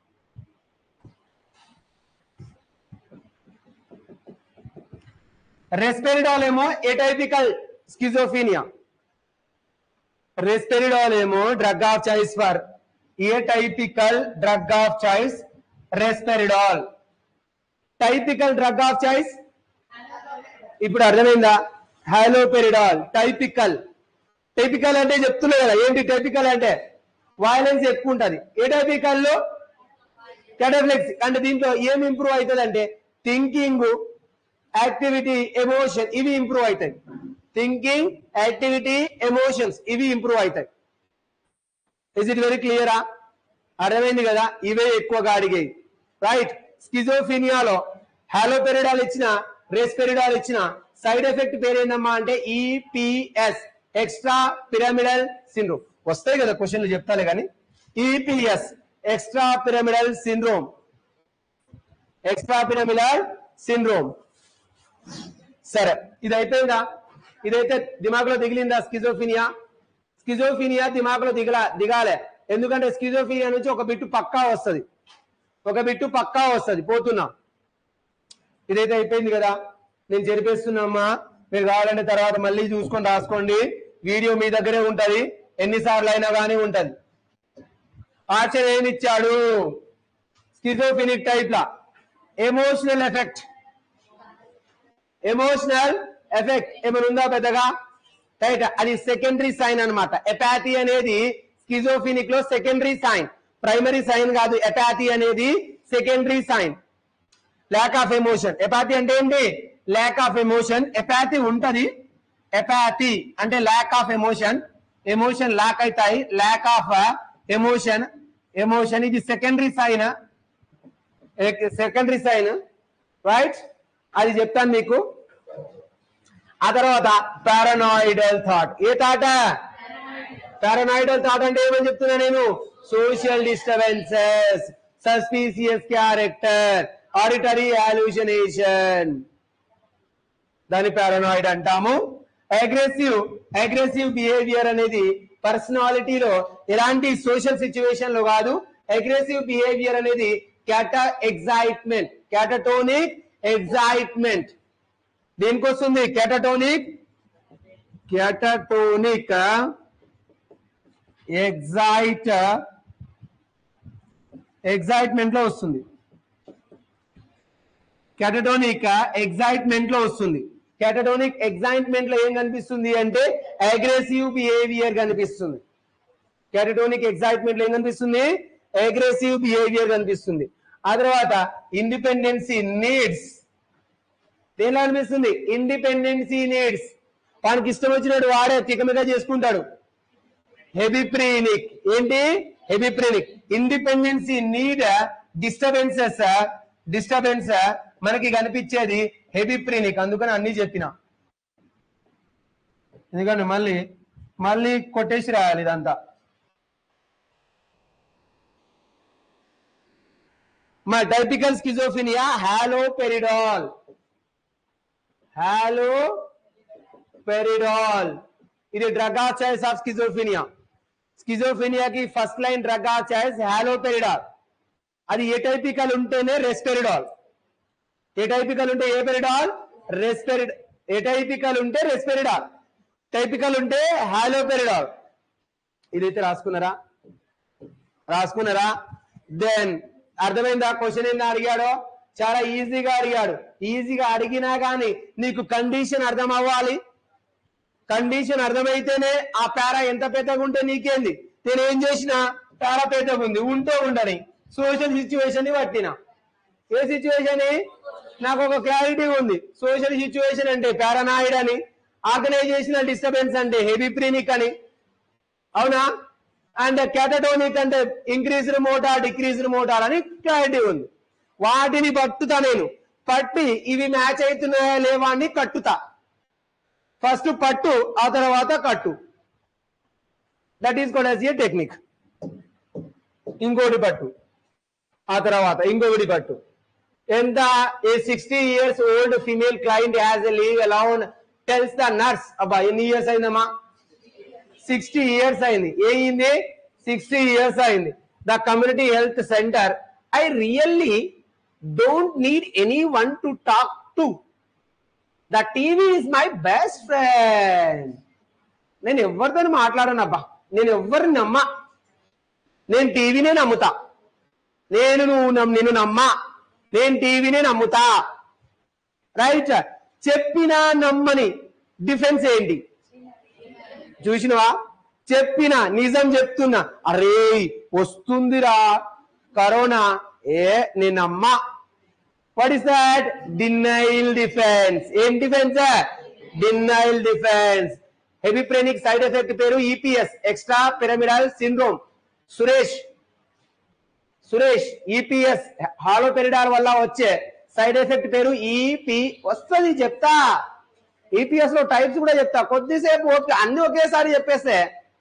రెస్పెరిడాల్ ఏమో ఏటైపికల్ స్కిజోఫీనియా రెస్పెరిడాల్ ఏమో drug of choice for atypical drug of choice risperidol typical drug of choice ఇప్పుడు అర్థమైందా హాలోపెరిడాల్ typical typical అంటే చెప్తున్నా కదా ఏంటి టైపికల్ అంటే వైలెన్స్ ఎక్కువ ఉంటది ఏ టైపికల్ లో కెటఫ్లెక్స్ అంటే దీంట్లో ఏం ఇంప్రూవ్ అవుతుంది అంటే థింకింగ్ యాక్టివిటీ ఎమోషన్ ఇవి ఇంప్రూవ్ అవుతాయి థింకింగ్ యాక్టివిటీ ఎమోషన్స్ ఇవి ఇంప్రూవ్ అవుతాయి ఇస్ ఇట్ వెరీ క్లియరా అర్థమైంది కదా ఇవే ఎక్కువగా అడిగాయి రైట్ స్కిజోఫినియాలో హాలోపెరిడాల్ ఇచ్చిన రెస్పెరిడాల్ ఇచ్చిన సైడ్ ఎఫెక్ట్ పేరేందమ్మా అంటే ఈపిఎస్ ఎక్స్ట్రా పిరమిడల్ సిండ్రోమ్ వస్తాయి కదా క్వశ్చన్లు చెప్తాలే కానీ EPS extra pyramidal syndrome extra pyramidal syndrome సరే ఇది అయిపోయిందా ఇదైతే దిమాగ్లో దిగిలిందా స్కిజోఫినియా స్కిజోఫినియా దిమాగ్లో దిగల దిగాలే ఎందుకంటే స్కిజోఫినియా నుంచి ఒక బిట్టు పక్కా వస్తది ఒక బిట్టు పక్కా వస్తది పోతున్నా ఇదైతే అయిపోయింది కదా నేను జరిపేస్తున్నామ్మా మీరు కావాలంటే తర్వాత మళ్ళీ చూసుకొని రాసుకోండి వీడియో మీ దగ్గరే ఉంటది ఎన్నిసార్లు అయినా కానీ ఉంటది ఆర్చర్ ఏమి ఇచ్చాడు స్కిజోఫినిక్ టైప్ లా ఎమోషనల్ ఎఫెక్ట్ ఎమోషనల్ ఎఫెక్ట్ ఏమైనా ఉందా పెద్దగా రైట్ అది సెకండరీ సైన్ అన్నమాట ఎపాథీ అనేది స్కిజోఫినిక్ లో సెకండరీ సైన్ ప్రైమరీ సైన్ కాదు ఎపాథీ అనేది secondary sign lack of emotion apathy అంటే ఏంటి ల్యాక్ ఆఫ్ ఎమోషన్ ఎపాథీ ఉంటది ఎపాథీ అంటే lack of emotion emotion lack అవుతాయి ల్యాక్ ఆఫ్ ఎమోషన్ ఎమోషన్ ఇది secondary sign secondary sign right అది చెప్తాను మీకు ఆ తర్వాత paranoidal thought a thought paranoidal thought అంటే ఏమని చెప్తున్నా నేను social disturbances suspicious character auditory hallucination దాని పారానాయిడ్ అంటాము అగ్రెసివ్ అగ్రెసివ్ బిహేవియర్ అనేది పర్సనాలిటీలో ఎలాంటి సోషల్ సిచ్యువేషన్ లో కాదు అగ్రెసివ్ బిహేవియర్ అనేది క్యాట ఎగ్జైట్మెంట్ క్యాటటోనిక్ ఎగ్జైట్మెంట్ దేనికి వస్తుంది కేటటోనిక్ కేటటోనిక్ ఎగ్జైట్ ఎగ్జైట్మెంట్ లో వస్తుంది కేటటోనిక్ ఎగ్జైట్మెంట్ లో వస్తుంది కేటటోనిక్ ఎగ్జైట్మెంట్ లో ఏం కనిపిస్తుంది అంటే అగ్రెసివ్ బిహేవియర్ కనిపిస్తుంది కేటటోనిక్ ఎగ్జైట్మెంట్ లో ఏం కనిపిస్తుంది అగ్రెసివ్ బిహేవియర్ కనిపిస్తుంది ఆ తర్వాత ఇండిపెండెన్సీ నీడ్స్ దేనిలో కనిపిస్తుంది ఇండిపెండెన్సీ నీడ్స్ వానికి ఇష్టం వచ్చినట్టు వాడే తికమిక చేసుకుంటాడు హెబిప్రీనిక్ ఏంటి hebephrenic independency need disturbances disturbance మనకి కనిపించేది హెబిప్రీనిక్ అందుకని అన్ని చెప్పిన ఎందుకంటే మళ్ళీ మళ్ళీ కొట్టేసి రాయాలి ఇదంతా మా typical schizophrenia haloperidol haloperidol ఇది drug of choice of schizophrenia స్కిజోఫినియాకి first line drug of choice haloperidol అది ఏ టైపికల్ ఉంటేనే రెస్పెరిడాల్ ఏ టైపికల్ ఉంటే ఏ పెరిడాల్ రెస్పెరిడ్ ఏ టైపికల్ ఉంటే రెస్పెరిడాల్ టైపికల్ ఉంటే హాలో పెరిడాల్ ఇదైతే రాసుకున్నారా రాసుకున్నారా దెన్ అర్థమైందా క్వశ్చన్ ఏందా అడిగాడో చాలా ఈజీగా అడిగాడు ఈజీగా అడిగినా గానీ నీకు కండిషన్ అర్థం అవ్వాలి కండిషన్ అర్థమైతేనే ఆ పేరా ఎంత పెద్దగా ఉంటే నీకేంది నేను ఏం చేసినా పేరా పెద్దగా ఉంది ఉంటే ఉండని సోషల్ సిచ్యువేషన్ ని పట్టిన ఏ సిచ్యువేషన్ నాకు ఒక క్లారిటీ ఉంది సోషల్ సిచ్యువేషన్ అంటే పారానాయిడ్ అని ఆర్గనైజేషనల్ డిస్టర్బెన్స్ అంటే హెబిప్రీనిక్ అని అవునా అండ్ కేటటోనిక్ అంటే ఇంక్రీజ్డ్ మోటార్ డిక్రీజ్డ్ మోటార్ అని క్లారిటీ ఉంది వాటిని పట్టుతా నేను పట్టి ఇవి మ్యాచ్ అవుతున్నాయా లేవా అని కట్టుతా ఫస్ట్ పట్టు ఆ తర్వాత కట్టు that is called as a technique ఇంకోటి పట్టు ఆ తర్వాత ఇంకొకటి పట్టు ఎంత a sixty years old female client has a leave alone tells the nurse అబ్బా ఎన్ని ఇయర్స్ అయిందమ్మా సిక్స్టీ ఇయర్స్ అయింది ఏయింది సిక్స్టీ ఇయర్స్ అయింది the community health centre I really don't need anyone to talk to the TV is my best friend నేను ఎవరితో మాట్లాడనబ్బా నేను ఎవరిని నమ్మా నేను టీవీనే నమ్ముతా నేను నువ్వు నమ్- నిన్ను నమ్మా నేను టీవీనే నమ్ముతా రైట్ చెప్పినా నమ్మని డిఫెన్స్ ఏంటి చూసినవా చెప్పిన నిజం చెప్తున్నా అరే వస్తుందిరా కరోనా ఏ నేనమ్మా what is that denial defence ఏం defence denial defence hebephrenic side effect పేరు EPS extra pyramidal syndrome Suresh Suresh EPS haloperidol వల్ల వచ్చే సైడ్ ఎఫెక్ట్ పేరు ఈపి వస్తుంది చెప్తా ఈపీఎస్ లో టైప్స్ కూడా చెప్తా కొద్దిసేపు ఓకే అన్ని ఒకేసారి చెప్పేస్తే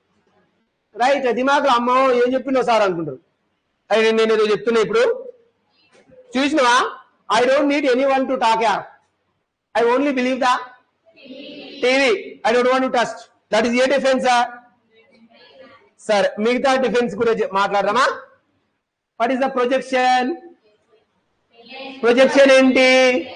రైట్ దిమాగ్లో అమ్మో ఏం చెప్పిందో సార్ అనుకుంటారు అది నేను ఏదో చెప్తున్నా ఇప్పుడు చూసినవా I don't need anyone to talk యార్ I only believe the TV I don't want to touch that is a defence సరే మిగతా డిఫెన్స్ గురించి మాట్లాడదామా what is the projection projection ఏంటి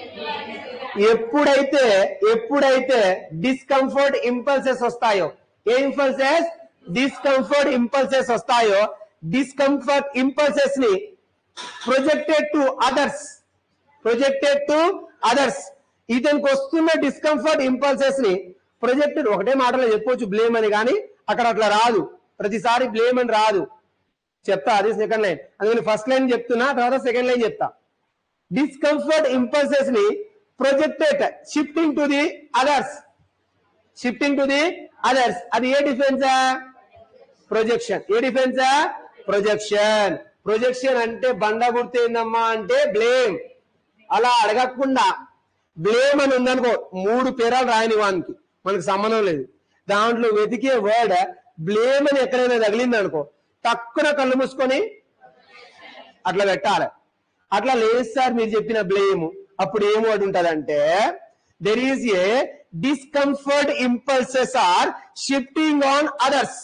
ఎప్పుడైతే ఎప్పుడైతే డిస్కంఫర్ట్ ఇంపల్సెస్ వస్తాయో ఏ ఇంపల్సెస్ డిస్కంఫర్ట్ ఇంపల్సెస్ వస్తాయో డిస్కంఫర్ట్ ఇంపల్సెస్ ని projected to others projected to others ఇతనికి వస్తున్న డిస్కంఫర్ట్ ఇంపల్సెస్ ని ప్రొజెక్టెడ్ ఒకటే మాటలో చెప్పొచ్చు బ్లేమ్ అని కానీ అక్కడ అట్లా రాదు ప్రతిసారి బ్లేమ్ అని రాదు చెప్తా అది సెకండ్ లైన్ అందుకని ఫస్ట్ లైన్ చెప్తున్నా తర్వాత సెకండ్ లైన్ చెప్తా డిస్కంఫర్ట్ ఇంపల్సెస్ ని projected shifting to the others shifting to the others అది a defence projection a defence projection projection అంటే బండ గుర్తేందమ్మా అంటే బ్లేమ్ అలా అడగకుండా బ్లేమ్ అని ఉందనుకో మూడు పేరాలు రాయని వానికి మనకు సంబంధం లేదు దాంట్లో వెతికే వర్డ్ బ్లేమ్ అని ఎక్కడైనా తగిలింది అనుకో తక్కువ కళ్ళు మూసుకొని అట్లా పెట్టాలి అట్లా లేదు సార్ మీరు చెప్పిన బ్లేమ్ అప్పుడు ఏం వర్డ్ ఉంటదంటే there is a discomfort impulses are shifting on others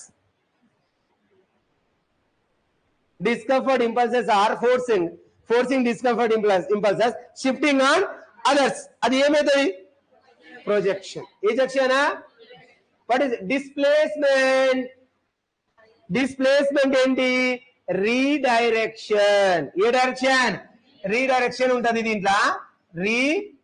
discomfort impulses are forcing forcing discomfort impulse impulses shifting on others అది ఏమైతుంది projection ejection what is displacement displacement ఏంటి రీడైరెక్షన్ ఏ డైరెక్షన్ రీడైరెక్షన్ ఉంటది దీంట్లో రీ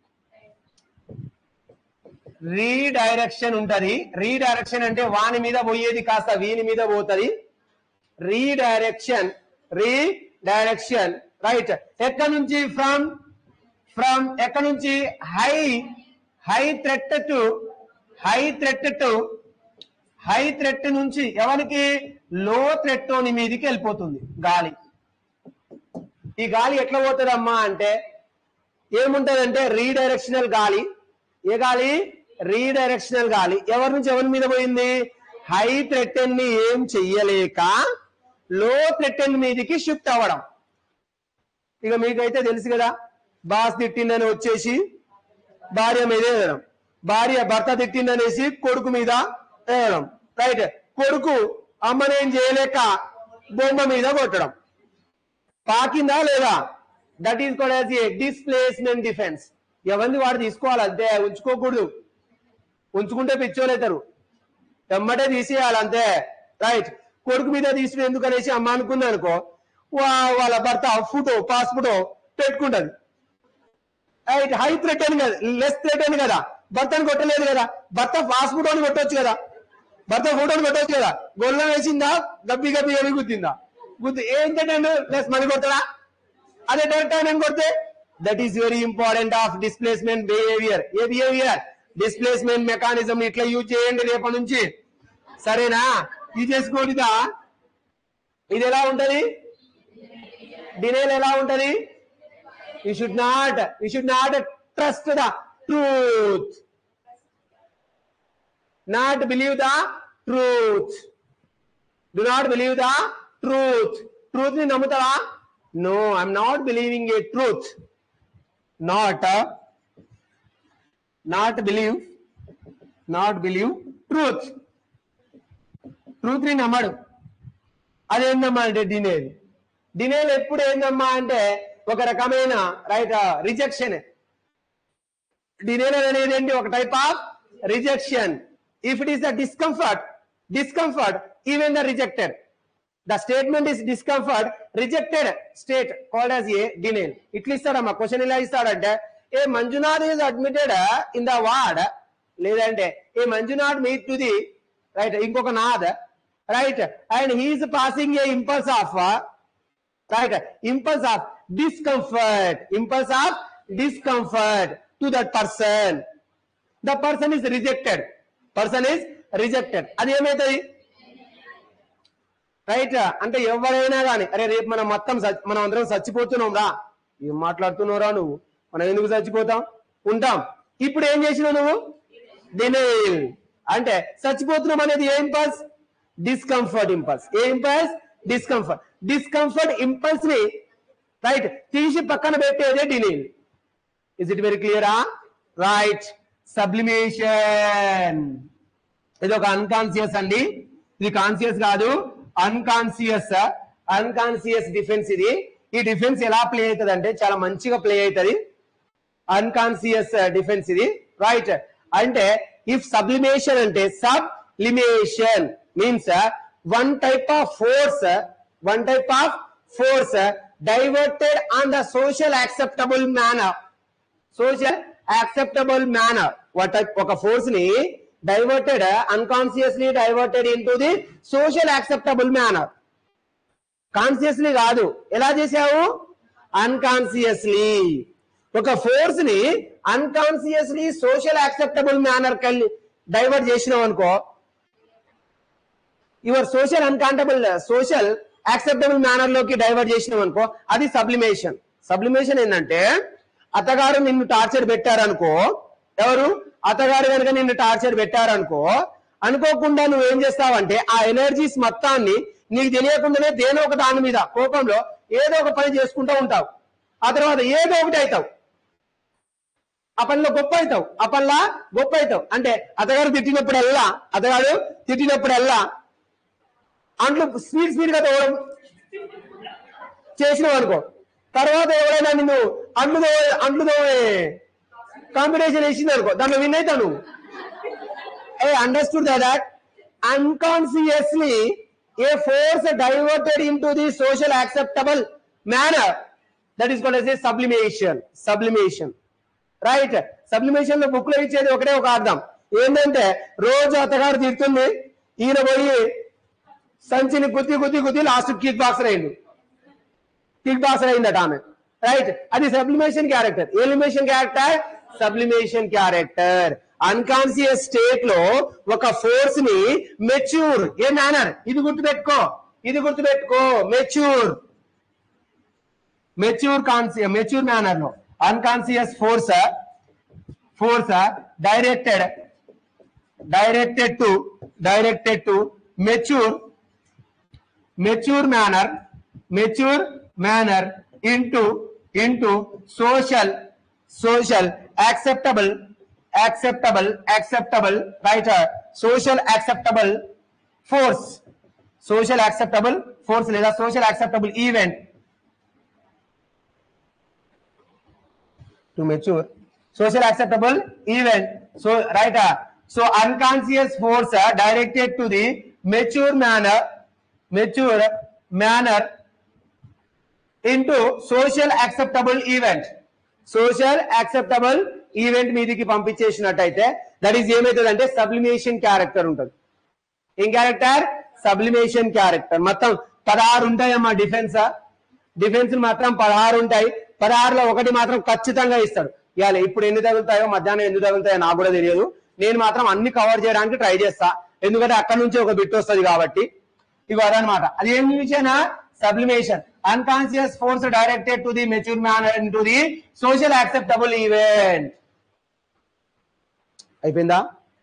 redirection ఉంటది redirection అంటే వాని మీద పోయేది కాస్త వీని మీద పోతది రీడైరెక్షన్ రీడైరెక్షన్ రైట్ ఎక్కడ నుంచి ఫ్రమ్ ఫ్రమ్ ఎక్కడ నుంచి high high threat to high threat to high threat నుంచి ఎవరికి లో థ్రెట్ మీదికి వెళ్ళిపోతుంది గాలి ఈ గాలి ఎట్లా పోతుందమ్మా అంటే ఏముంటదంటే రీడైరెక్షనల్ గాలి ఏ గాలి రీడైరెక్షనల్ గాలి ఎవరి నుంచి ఎవరి మీద పోయింది హై థ్రెటన్ ని ఏం చెయ్యలేక లో థ్రెటన్ మీదికి షిఫ్ట్ అవ్వడం ఇక మీకైతే తెలుసు కదా బాస్ తిట్టిందని వచ్చేసి భార్య మీద వేయడం భార్య భర్త తిట్టిందనేసి కొడుకు మీద వేయడం రైట్ కొడుకు అమ్మనేం చేయలేక బొమ్మ మీద కొట్టడం పాకిందా లేదా that is called as a displacement defence ఎవరిని వాడు తీసుకోవాలి అంతే ఉంచుకోకూడదు ఉంచుకుంటే పిచ్చోలేతారు ఎమ్మటే తీసేయాలి అంతే రైట్ కొడుకు మీద తీసిన ఎందుకు అనేసి అమ్మ అనుకుంది అనుకో వా- వాళ్ళ భర్త ఫోటో పాస్ ఫోటో పెట్టుకుంటది రైట్ హై థ్రెట్ అని కదా లెస్ థ్రెట్ అని కదా భర్తను కొట్టలేదు కదా భర్త పాస్ ఫోటోని కొట్టొచ్చు కదా భర్త ఫోటోని కొట్టొచ్చు కదా గొల్ల వేసిందా గబ్బి గబ్బి ఏమి గుద్దిందా గుద్ది ఏంటంటే లెస్ మనీ కొడతాడా అదే డైరెక్ట్ ఆయన కొడితే that is very important of displacement behaviour a behaviour displacement mechanism ఇట్లా యూజ్ చేయండి రేపటి నుంచి సరేనా ఇది చేసుకోనిదా ఇది ఎలా ఉంటది డినేల్ ఎలా ఉంటది you should not you should not trust the truth not believe the truth do not believe the truth truth ని నమ్ముతావా no I'm not believing a truth not not believe not believe truth truth ని నమ్మడు అదేందమ్మా అంటే డినేల్ డినేల్ ఎప్పుడు ఏందమ్మా అంటే ఒక రకమైన రైట్ రిజెక్షన్ డినేల్ అనేది ఏంటి ఒక type of rejection if it is the discomfort discomfort even the rejected the statement is discomfort rejected state called as a denial ఇట్లా ఇస్తాడమ్మా క్వశ్చన్ ఇలా ఇస్తాడంటే a Manjunath is admitted in the ward లేదంటే a Manjunath meet to the right ఇంకొక Nath right and he is passing a impulse of right impulse of discomfort impulse of discomfort to that person the person is rejected person is rejected అది ఏమైతుంది right అంటే ఎవరైనా కానీ అరే రేపు మనం మొత్తం చచ్చి- మనం అందరం చచ్చిపోతున్నాం రా ఏం మాట్లాడుతున్నావురా నువ్వు మనం ఎందుకు చచ్చిపోతాం ఉంటాం ఇప్పుడు ఏం చేసినావు నువ్వు డినైల్ అంటే చచ్చిపోతున్నాం అనేది a impulse discomfort impulse a impulse discomfort discomfort impulse ని రైట్ తీసి పక్కన పెట్టేదే డినైల్ ఇస్ ఇట్ వెరీ క్లియరా రైట్ సబ్లిమేషన్ ఇది ఒక అన్కాన్సియస్ అండి ఇది కాన్సియస్ కాదు అన్కాన్సియస్ అన్కాన్సియస్ డిఫెన్స్ ఇది ఈ డిఫెన్స్ ఎలా ప్లే అవుతుంది అంటే చాలా మంచిగా ప్లే అవుతుంది అన్కాన్సియస్ డిఫెన్స్ ఇది రైట్ అంటే ఇఫ్ సబ్లిమేషన్ అంటే sublimation means one type of force one type of force diverted on the social acceptable manner social acceptable manner ఒక ఫోర్స్ ని diverted unconsciously diverted in the social acceptable manner consciously కాదు ఎలా చేసావు unconsciously ఒక force ని unconsciously social acceptable manner కలిగి divert చేసినావు అనుకో your social uncountable social acceptable manner లోకి డైవర్ట్ చేసినాం అనుకో అది సబ్లిమేషన్ సబ్లిమేషన్ ఏంటంటే అత్తగారు నిన్ను టార్చర్ పెట్టారనుకో ఎవరు అత్తగారు కనుక నిన్ను టార్చర్ పెట్టారనుకో అనుకోకుండా నువ్వు ఏం చేస్తావంటే ఆ ఎనర్జీస్ మొత్తాన్ని నీకు తెలియకుండానే దేనో ఒక దాని మీద కోపంలో ఏదో ఒక పని చేసుకుంటూ ఉంటావు ఆ తర్వాత ఏదో ఒకటి అవుతావు ఆ పనిలో గొప్ప అవుతావు ఆ పనిలా గొప్ప అవుతావు అంటే అత్తగారు తిట్టినప్పుడల్లా అత్తగారు తిట్టినప్పుడల్లా అంట్లు స్పీడ్ స్పీడ్ గా తోవడం చేసినావు అనుకో తర్వాత ఎవరైనా నిన్ను అంట్లు తో అంట్లు తోమే కాంపిటీషన్ వేసింది అనుకో దాంట్లో విన్ అవుతావు నువ్వు a understood that unconsciously a force diverted into the social acceptable manner that is called as a sublimation sublimation right sublimation లో బుక్ లో ఇచ్చేది ఒకటే ఒక అర్థం ఏంటంటే రోజు అత్తగారు తిడుతుంది ఈయన పోయి సంచిని గుద్ది గుద్ది గుద్ది లాస్ట్ కిక్ బాక్సర్ అయింది కిక్ బాక్సర్ అయిందట ఆమె రైట్ అది sublimation character elimination character sublimation character unconscious state లో ఒక ఫోర్స్ ని మెచ్యూర్ ఏ మేనర్ ఇది గుర్తుపెట్టుకో ఇది గుర్తుపెట్టుకో మెచ్యూర్ మెచ్యూర్ కాన్సి మెచ్యూర్ మేనర్ లో unconscious force force directed directed to directed to mature mature manner mature manner into into social social acceptable acceptable acceptable right social acceptable force social acceptable force లేదా social acceptable event to mature social acceptable event so right uh, so unconscious force uh, directed to the mature manner mature manner into social acceptable event social acceptable event మీదికి పంపించేసినట్టయితే that is ఏమవుతుందంటే sublimation character ఉంటుంది ఏం character sublimation character మొత్తం పదహారు ఉంటాయమ్మా defence defence మాత్రం పదహారు ఉంటాయి పదహారులో ఒకటి మాత్రం ఖచ్చితంగా ఇస్తాడు ఇవాళ ఇప్పుడు ఎన్ని తగులుతాయో మధ్యాహ్నం ఎన్ని తగులుతాయో నాకు కూడా తెలియదు నేను మాత్రం అన్ని కవర్ చేయడానికి ట్రై చేస్తా ఎందుకంటే అక్కడ నుంచి ఒక బిట్ వస్తుంది కాబట్టి ఇవి అదనమాట అది ఏం విషయనా sublimation unconscious force directed to the mature man to the social acceptable event అయిపోయిందా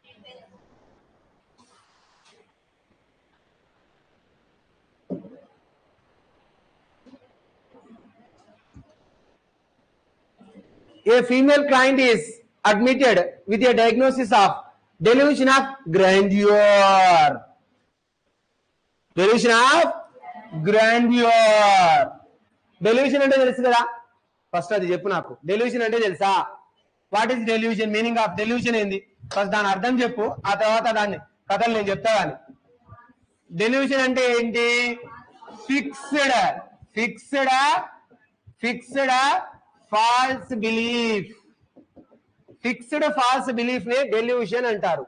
a female client is admitted with a diagnosis of delusion of grandeur. Delusion of grandeur. Delusion అంటే తెలుసు కదా ఫస్ట్ అది చెప్పు నాకు డెల్యూషన్ అంటే తెలుసా what is delusion meaning of delusion ఏంది ఫస్ట్ దాని అర్థం చెప్పు ఆ తర్వాత దాన్ని కథలు నేను చెప్తా కానీ డెల్యూషన్ అంటే ఏంటి fixed fixed fixed false belief fixed false belief ని డెల్యూషన్ అంటారు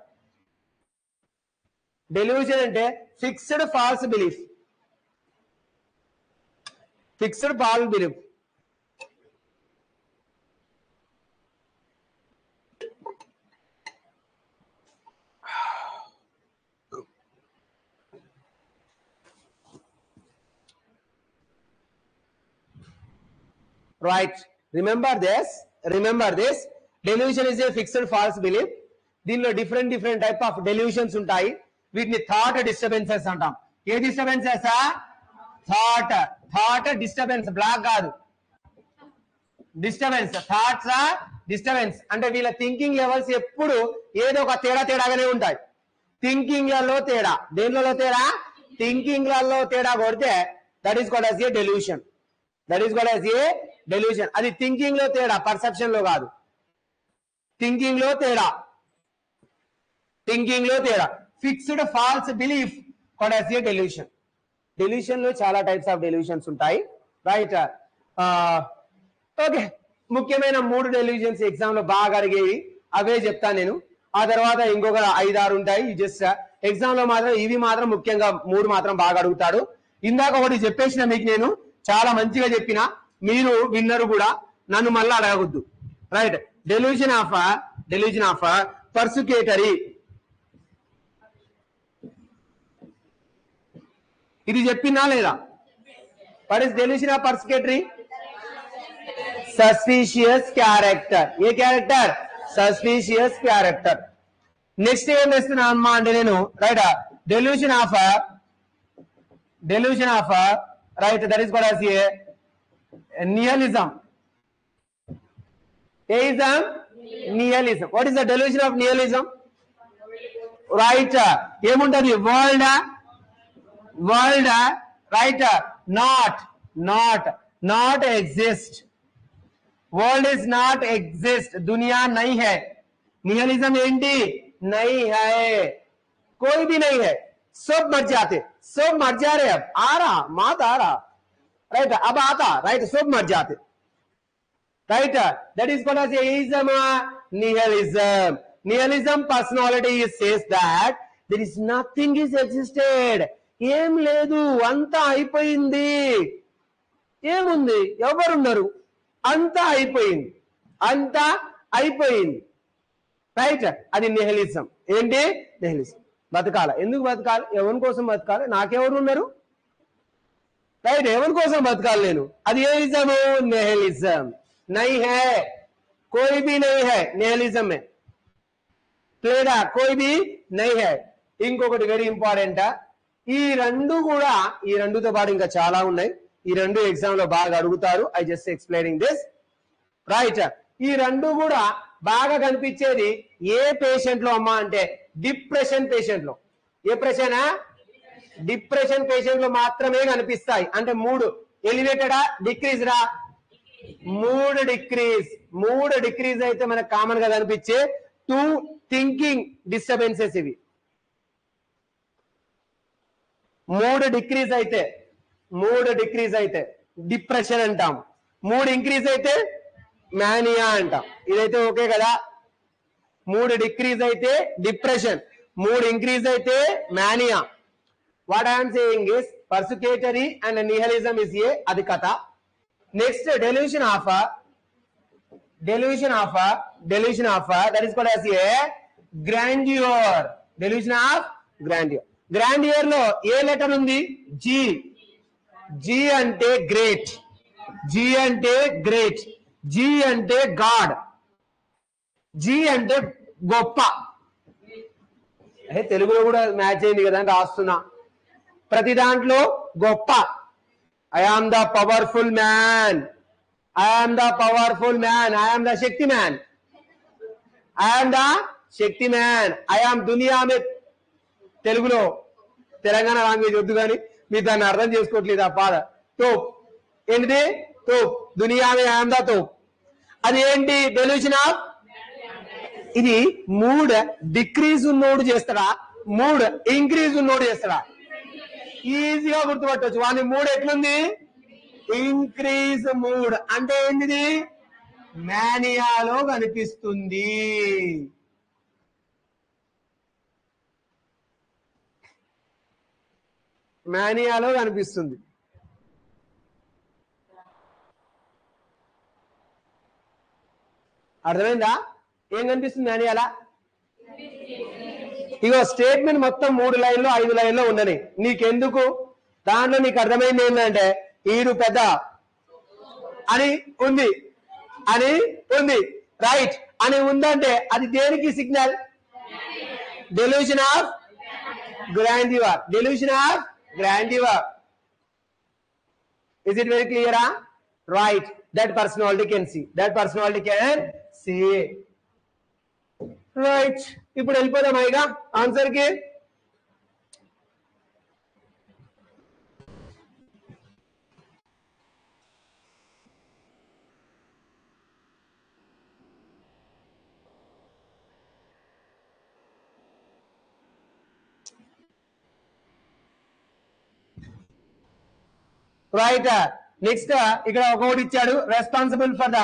డెల్యూషన్ అంటే fixed false belief fixed false belief right remember this remember this delusion is a fixed false belief దీనిలో different different type of delusions ఉంటాయి వీటిని thought disturbances అంటాం a disturbances thought thought disturbance block కాదు disturbance thoughts disturbance అంటే వీళ్ళ thinking levels ఎప్పుడు ఏదో ఒక తేడా తేడాగానే ఉంటాయి థింకింగ్ లలో తేడా దేనిలో తేడా థింకింగ్ లలో తేడా కొడితే that is called as a delusion that is called as a delusion అది థింకింగ్ లో తేడా పర్సెప్షన్ లో కాదు థింకింగ్ లో తేడా థింకింగ్ లో తేడా fixed false belief called as a delusion delusion లో చాలా టైప్స్ ఆఫ్ డెల్యూషన్స్ ఉంటాయి రైట్ ఓకే ముఖ్యమైన మూడు డెల్యూషన్స్ ఎగ్జామ్ లో బాగా అడిగేవి అవే చెప్తాను నేను ఆ తర్వాత ఇంకొక ఐదు ఆరు ఉంటాయి జస్ట్ ఎగ్జామ్ లో మాత్రం ఇవి మాత్రం ముఖ్యంగా మూడు మాత్రం బాగా అడుగుతాడు ఇందాక ఒకటి చెప్పేసిన మీకు నేను చాలా మంచిగా చెప్పిన మీరు విన్నరు కూడా నన్ను మళ్ళీ అడగవద్దు right delusion of delusion of persecutory ఇది చెప్పినా లేదా what is delusion of persecutory suspicious character a character suspicious character next ఏం చేస్తున్నా అమ్మా అంటే నేను right delusion of delusion of right that is కూడా a nihilism ism nihilism what is the delusion of nihilism right ఏముంటది world world right not not not exist world is not exist దునియా నై high nihilism ఏంటి नहीं है कोई भी नहीं है सब मर जाते सब मर जा रहे अब आ रहा मात आ रहा राइट अब आता राइट सब मर जाते right that is called as atheism or nihilism nihilism personality says that there is nothing is existed ఏం లేదు అంతా అయిపోయింది ఏముంది ఎవరున్నారు అంతా అయిపోయింది అంతా అయిపోయింది రైట్ అది నిహలిజం ఏంటి నిహలిజం బతకాల ఎందుకు బతకాలి ఎవరి కోసం బతకాలి నాకెవరు ఉన్నారు రైట్ ఎవరి కోసం బతకాలి నేను అది ఏ నిజము నిహలిజం నై హై కోई भी नहीं है నిహలిజం మే లేదా కోई भी नहीं है ఇంకొకటి వెరీ ఇంపార్టెంట్ ఈ రెండు కూడా ఈ రెండుతో పాటు ఇంకా చాలా ఉన్నాయి ఈ రెండు ఎగ్జామ్ లో బాగా అడుగుతారు I just explaining this right ఈ రెండు కూడా బాగా కనిపించేది ఏ పేషెంట్ లో అమ్మా అంటే డిప్రెషన్ పేషెంట్ లో ఏ ప్రెషన్ డిప్రెషన్ పేషెంట్ లో మాత్రమే కనిపిస్తాయి అంటే మూడు ఎలివేటెడా డిక్రీజ్ రా మూడు డిక్రీజ్ మూడు డిక్రీజ్ అయితే మనకు కామన్ గా కనిపించే టూ థింకింగ్ డిస్టర్బెన్సెస్ ఇవి మూడు డిక్రీజ్ అయితే మూడు డిక్రీజ్ అయితే డిప్రెషన్ అంటాం మూడు ఇంక్రీజ్ అయితే మ్యానియా అంటాం ఇదైతే ఓకే కదా మూడు డిక్రీజ్ అయితే డిప్రెషన్ మూడు ఇంక్రీజ్ అయితే mania what I'm saying is persecutory and nihilism is a అది కథ next delusion of delusion of delusion of that is called as a grandeur delusion of grandeur grandeur లో a letter ఉంది G G అంటే great G అంటే great G అంటే god G అంటే గొప్ప ఏ తెలుగులో కూడా మ్యాచ్ అయింది కదా అని రాస్తున్నా ప్రతి దాంట్లో గొప్ప I am the powerful man I am the powerful man I am the శక్తి మ్యాన్ ఐ ఆమ్ ద శక్తి మ్యాన్ ఐ ఆమ్ దునియా మే తెలుగులో తెలంగాణ లాంగ్వేజ్ వద్దు కానీ మీరు దాన్ని అర్థం చేసుకోవట్లేదు ఆ పాద తోప్ ఏంటిది తోప్ దునియా మే ఐ ఆమ్ ద తోప్ అది ఏంటి డెల్యూషన్ ఆఫ్ ఇది మూడ్ డిక్రీజ్ ఉన్నోడు చేస్తాడా మూడ్ ఇంక్రీజ్ ఉన్నోడు చేస్తాడా ఈజీగా గుర్తుపట్టవచ్చు వాని మూడ్ ఎట్లుంది ఇంక్రీజ్ మూడ్ అంటే ఏంటిది మేనియాలో కనిపిస్తుంది మేనియాలో కనిపిస్తుంది అర్థమైందా ఏం కనిపిస్తుంది మేనియాలా ఇగో స్టేట్మెంట్ మొత్తం మూడు లైన్లు ఐదు లైన్లో ఉన్నది నీకెందుకు దాంట్లో నీకు అర్థమైంది ఏంటంటే ఈడు పెద్ద అని ఉంది అని ఉంది రైట్ అని ఉందంటే అది దేనికి signal delusion of grandeur delusion of grandeur is it very clear ah? right that personality can see that personality can see right ఇప్పుడు వెళ్ళిపోదాం ఇక ఆన్సర్ కి రైట్ నెక్స్ట్ ఇక్కడ ఒకటి ఇచ్చాడు responsible for the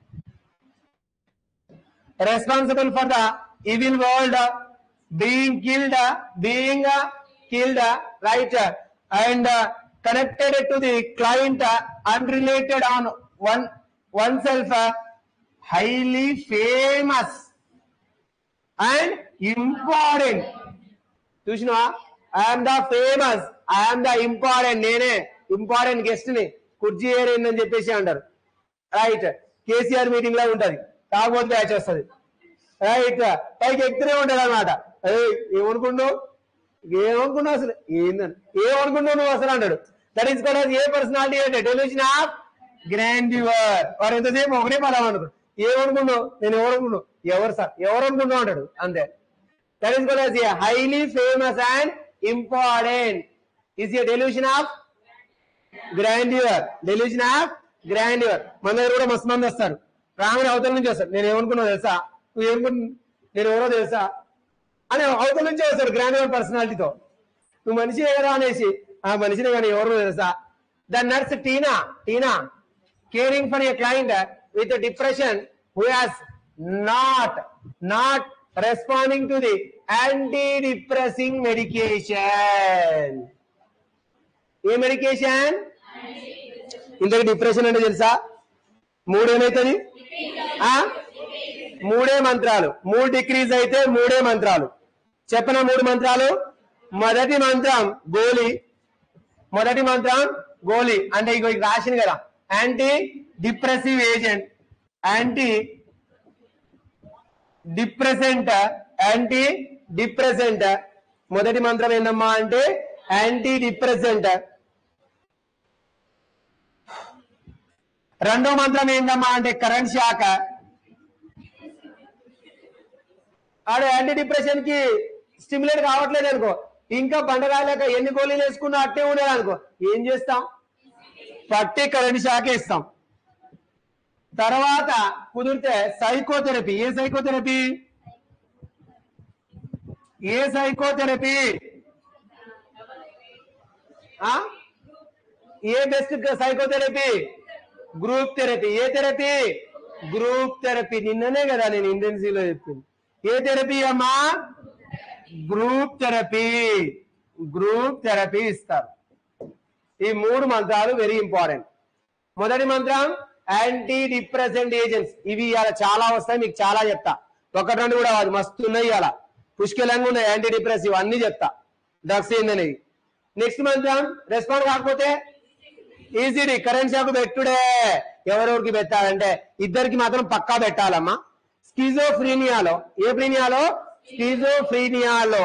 responsible for the evil world being killed being killed right and connected to the client unrelated on one oneself highly famous and important చూసినా I'm the famous I'm the important నేనే important guest ని కుర్చీ ఏరైందని చెప్పేసి అంటారు right KCR meeting లో ఉంటది తాగబోతు batch వస్తుంది right పైకి ఎక్కుతూనే ఉంటాడు అనమాట ఏమనుకున్నావు ఏమనుకున్నావు అసలు ఏందని ఏమనుకున్నావు నువ్వు అసలు అంటాడు that is called a personality అంటే టెలివిజన్ ఆఫ్ గ్రాండ్యూర్ వారు ఎంతసేపు ఒకటే పదం అనుకో ఏమనుకున్నావు నేను ఎవరనుకున్నావు ఎవరు సార్ ఎవరు అనుకున్నావు అంటాడు అంతే that is called a highly famous and important is a delusion of grandeur delusion of grandeur మన దగ్గర కూడా మస్తు మంది వస్తారు రాగానే అవతల నుంచి వస్తాడు నేను ఏమనుకున్నావు తెలుసా నువ్వు ఏమనుకున్నా నేను ఎవరో తెలుసా అని అవతల నుంచి వస్తాడు గ్రాండ్ పర్సనాలిటీతో నువ్వు మనిషి కదా అనేసి ఆ మనిషిని కానీ ఎవరో తెలుసా the nurse Tina Tina caring for a client with depression who has not not responding to the anti depressing medication a medication ఇంతకు డిప్రెషన్ అంటే తెలుసా మూడు ఏమైతుంది ఆ? మూడే మంత్రాలు మూడు డిక్రీజ్ అయితే మూడే మంత్రాలు చెప్పన మూడు మంత్రాలు మొదటి మంత్రం గోలి మొదటి మంత్రం గోలి అంటే ఇగో ఇక రాసింది కదా anti depressive agent anti depressant anti depressant మొదటి మంత్రం ఏందమ్మా అంటే యాంటీ డిప్రెసెంట్ రెండో మంత్రం ఏందమ్మా అంటే కరెంట్ షాక్ ఆడ యాంటీ డిప్రెషన్ కి స్టిమ్యులేట్ కావట్లేదు అనుకో ఇంకా బండగాలేక ఎన్ని గోళీలు వేసుకున్నా అట్టే ఉండేది అనుకో ఏం చేస్తాం పట్టి కరెంట్ షాక్ ఇస్తాం తర్వాత కుదిరితే psychotherapy a psychotherapy a psychotherapy ఆ? A best psychotherapy group therapy a therapy group therapy నిన్ననే కదా నేను ఇంటెన్సివ్ లో చెప్పింది ఏ థెరపీ అమ్మా గ్రూప్ థెరపీ గ్రూప్ థెరపీ ఇస్తారు ఈ మూడు మంత్రాలు వెరీ ఇంపార్టెంట్ మొదటి మంత్రం యాంటీ డిప్రెసెంట్ ఏజెంట్స్ ఇవి ఇవాళ చాలా వస్తాయి మీకు చాలా చెప్తా ఒకటి రెండు కూడా కాదు మస్తు ఉన్నాయి ఇవాళ పుష్కలంగా ఉన్నాయి యాంటీ డిప్రెసివ్ అన్ని చెప్తా డ్రగ్స్ ఏందనేవి నెక్స్ట్ మంత్రం రెస్పాండ్ కాకపోతే ఈజీడీ కరెంట్ షాక్ పెట్టుడే ఎవరెవరికి పెట్టాలంటే ఇద్దరికి మాత్రం పక్కా పెట్టాలమ్మా స్కిజోఫ్రీనియాలో ఏ ఫ్రీనియాలో స్కిజోఫ్రీనియాలో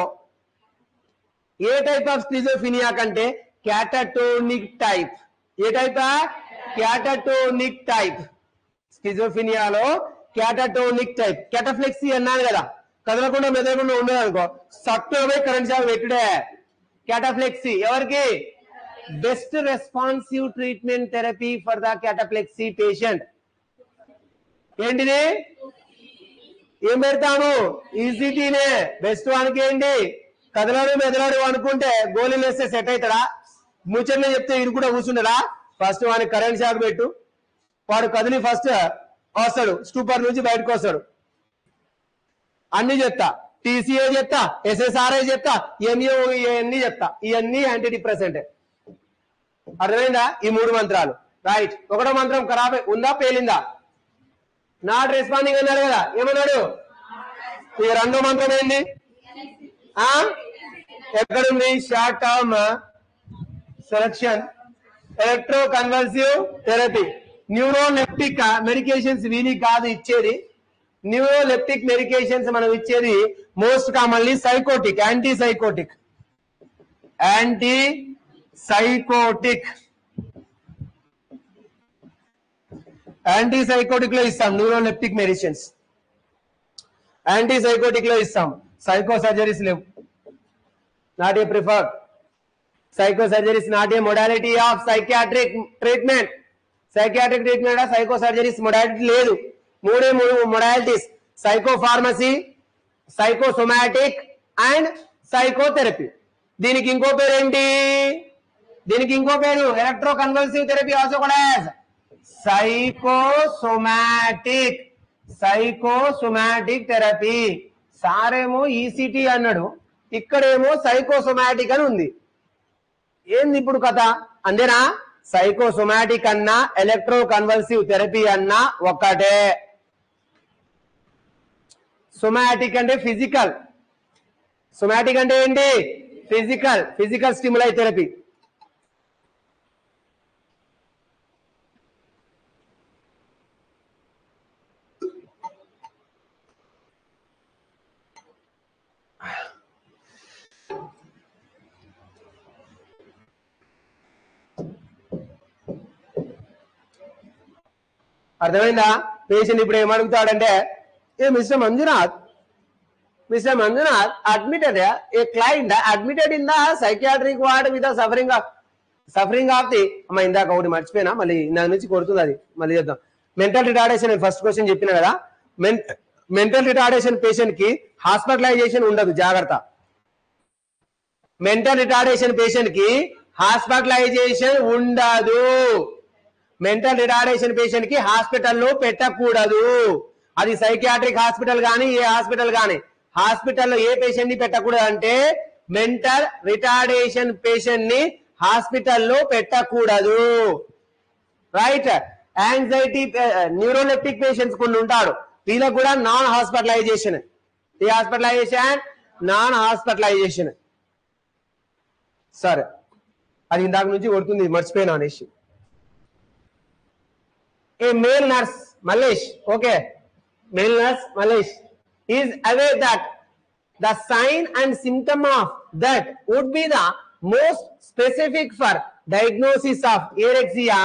ఏ టైప్ ఆఫ్ స్కిజోఫినియా కంటే క్యాటటోనిక్ టైప్ ఏ టైప్ క్యాటటోనిక్ టైప్ స్కిజోఫినియాలో క్యాటటోనిక్ టైప్ క్యాటఫ్లెక్సీ అన్నాను కదా కదలకుండా మెదలకుండా ఉండదు అనుకో సత్వమే కరెంట్ షాక్ పెట్టుడే క్యాటఫ్లెక్సీ ఎవరికి best responsive treatment therapy for the cataplexy patient ఏంటిది ఏం పెడతాము ఈసీటీనే బెస్ట్ వానికి ఏంటి కదలాడు మెదలాడు అనుకుంటే గోళీలు వేస్తే సెట్ అవుతాడా ముచ్చట్లు చెప్తే ఇది కూడా కూర్చుండడా ఫస్ట్ వానికి కరెంట్ షాక్ పెట్టు వాడు కదిలి ఫస్ట్ వస్తాడు స్టూపర్ నుంచి బయటకు వస్తాడు అన్ని చెప్తా టీసీఏ చెప్తా ఎస్ఎస్ఆర్ఐ చెప్తా ఎంఈఓ ఇవన్నీ చెప్తా ఇవన్నీ యాంటీ డిప్రెసెంట్ అర్థమైందా ఈ మూడు మంత్రాలు రైట్ ఒకటో మంత్రం ఖరాబ్ అయి- ఉందా పేలిందా నాట్ రెస్పాండింగ్ అన్నాడు కదా ఏమన్నాడు ఈ రెండో మంత్రం ఏంది ఆ ఎక్కడుంది short term selection electro convulsive therapy neuroleptic medications వీనికి కాదు ఇచ్చేది న్యూరోలెప్టిక్ మెడికేషన్స్ మనం ఇచ్చేది most commonly psychotic anti psychotic anti psychotic anti psychotic లో ఇస్తాం న్యూరోలెప్టిక్ మెడిసిన్స్ యాంటీ సైకోటిక్ లో ఇస్తాం సైకో సర్జరీస్ లేవు not a preferred psycho surgeries not a modality of psychiatric treatment psychiatric treatment psycho surgeries modality లేదు మూడే మూడు modalities psycho pharmacy psychosomatic and psychotherapy దీనికి ఇంకో పేరు ఏంటి దీనికి ఇంకో పేరు ఎలక్ట్రో కన్వల్సివ్ థెరపీ ఆల్సో కూడా సైకోసొమాటిక్ సైకోసొమాటిక్ థెరపీ సారేమో ఈసిటీ అన్నాడు ఇక్కడేమో సైకోసొమాటిక్ అని ఉంది ఏంది ఇప్పుడు కథ అంతేనా సైకోసొమాటిక్ అన్నా ఎలక్ట్రో కన్వల్సివ్ థెరపీ అన్నా ఒక్కటే సొమాటిక్ అంటే ఫిజికల్ సొమాటిక్ అంటే ఏంటి ఫిజికల్ ఫిజికల్ స్టిములై థెరపీ అర్థమైందా పేషెంట్ ఇప్పుడు ఏమడుగుతాడంటే a mister Manjunath mister Manjunath admitted a client admitted in the psychiatric ward with suffering of suffering of the అమ్మ ఇందాక ఒకటి మర్చిపోయినా మళ్ళీ నా నుంచి కొడుతుంది అది మళ్ళీ చేద్దాం మెంటల్ రిటార్డేషన్ ఫస్ట్ క్వశ్చన్ చెప్పిన కదా మెంటల్ రిటార్డేషన్ పేషెంట్ కి హాస్పిటలైజేషన్ ఉండదు జాగ్రత్త మెంటల్ రిటార్డేషన్ పేషెంట్ కి హాస్పిటలైజేషన్ ఉండదు మెంటల్ రిటార్డేషన్ పేషెంట్ కి హాస్పిటల్లో పెట్టకూడదు అది సైకియాట్రిక్ హాస్పిటల్ కానీ ఏ హాస్పిటల్ కానీ హాస్పిటల్లో ఏ పేషెంట్ ని పెట్టకూడదు అంటే మెంటల్ రిటార్డేషన్ పేషెంట్ ని హాస్పిటల్లో పెట్టకూడదు రైట్ యాంగ్జైటీ న్యూరోలెప్టిక్ పేషెంట్స్ కొన్ని ఉంటాడు వీళ్ళకు కూడా నాన్ హాస్పిటలైజేషన్ ఈ హాస్పిటలైజేషన్ నాన్ హాస్పిటలైజేషన్ సరే అది ఇందాక నుంచి కొడుతుంది మర్చిపోయినా అనేసి a male nurse Mallesh okay male nurse Mallesh is away that the sign and symptom of that would be the most specific for diagnosis of anorexia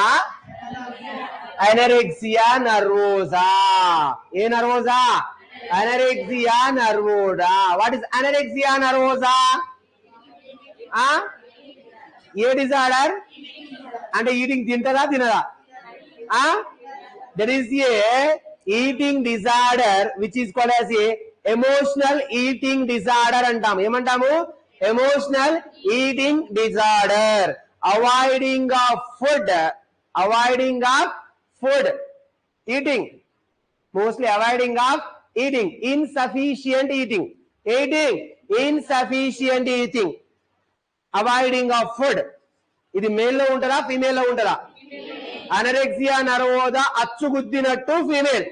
anorexia nervosa a nervosa anorexia nervosa what is anorexia nervosa ఆ ఏ disorder అంటే eating తింటదా తినదా ఆ that is a eating disorder which is called as a emotional eating disorder అంటాం ఏమంటాము emotional eating disorder avoiding of food avoiding of food eating mostly avoiding of eating insufficient eating eating insufficient eating avoiding of food ఇది male లో ఉంటుందా female లో ఉంటుందా anorexia నరవోదా అచ్చుగుద్దినట్టు female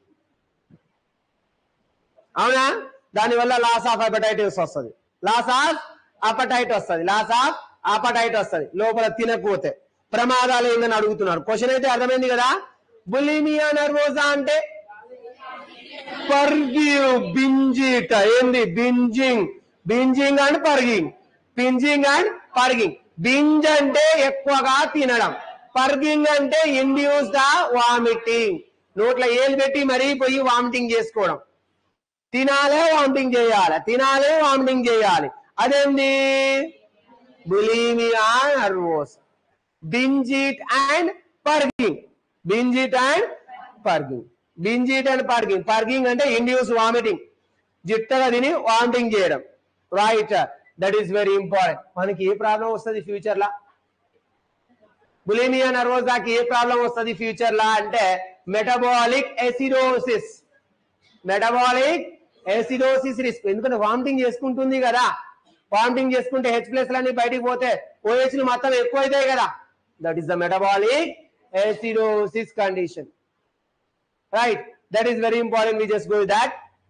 అవునా దానివల్ల loss of appetites వస్తుంది లాస్ ఆఫ్ అపటైట్ వస్తుంది loss of appetite వస్తుంది లోపల తినకపోతే ప్రమాదాలు ఏందని అడుగుతున్నారు క్వశ్చన్ అయితే అర్థమైంది కదా బులిమియా నర్వోజా అంటే పర్గివ్ బింజిట ఏంది bingeing bingeing and purging bingeing and purging binge అంటే ఎక్కువగా తినడం పర్గింగ్ అంటే ఇండ్యూస్ ద వామిటింగ్ నోట్లో ఏలు పెట్టి మరీ పోయి వామిటింగ్ చేసుకోవడం తినాలే వామిటింగ్ చేయాలి తినాలే వామిటింగ్ చేయాలి అదేంది bulimia nervosa binge eat and purging binge eat and purging binge eat and purging purging అంటే ఇండ్యూస్ వామిటింగ్ జిట్టగా తిని వామిటింగ్ చేయడం right that is very important మనకి ఏ ప్రాబ్లం వస్తుంది ఫ్యూచర్ లా బులిమియా నర్వోజాకి ఏ ప్రాబ్లం వస్తుంది ఫ్యూచర్ లా అంటే metabolic acidosis metabolic acidosis risk ఎందుకంటే వామిటింగ్ చేసుకుంటుంది కదా వామిటింగ్ చేసుకుంటే హెచ్ ప్లస్ లన్నీ బయటికి పోతే ఓహెచ్ మొత్తం ఎక్కువ అవుతాయి కదా that is the metabolic acidosis condition right that is very important we just go that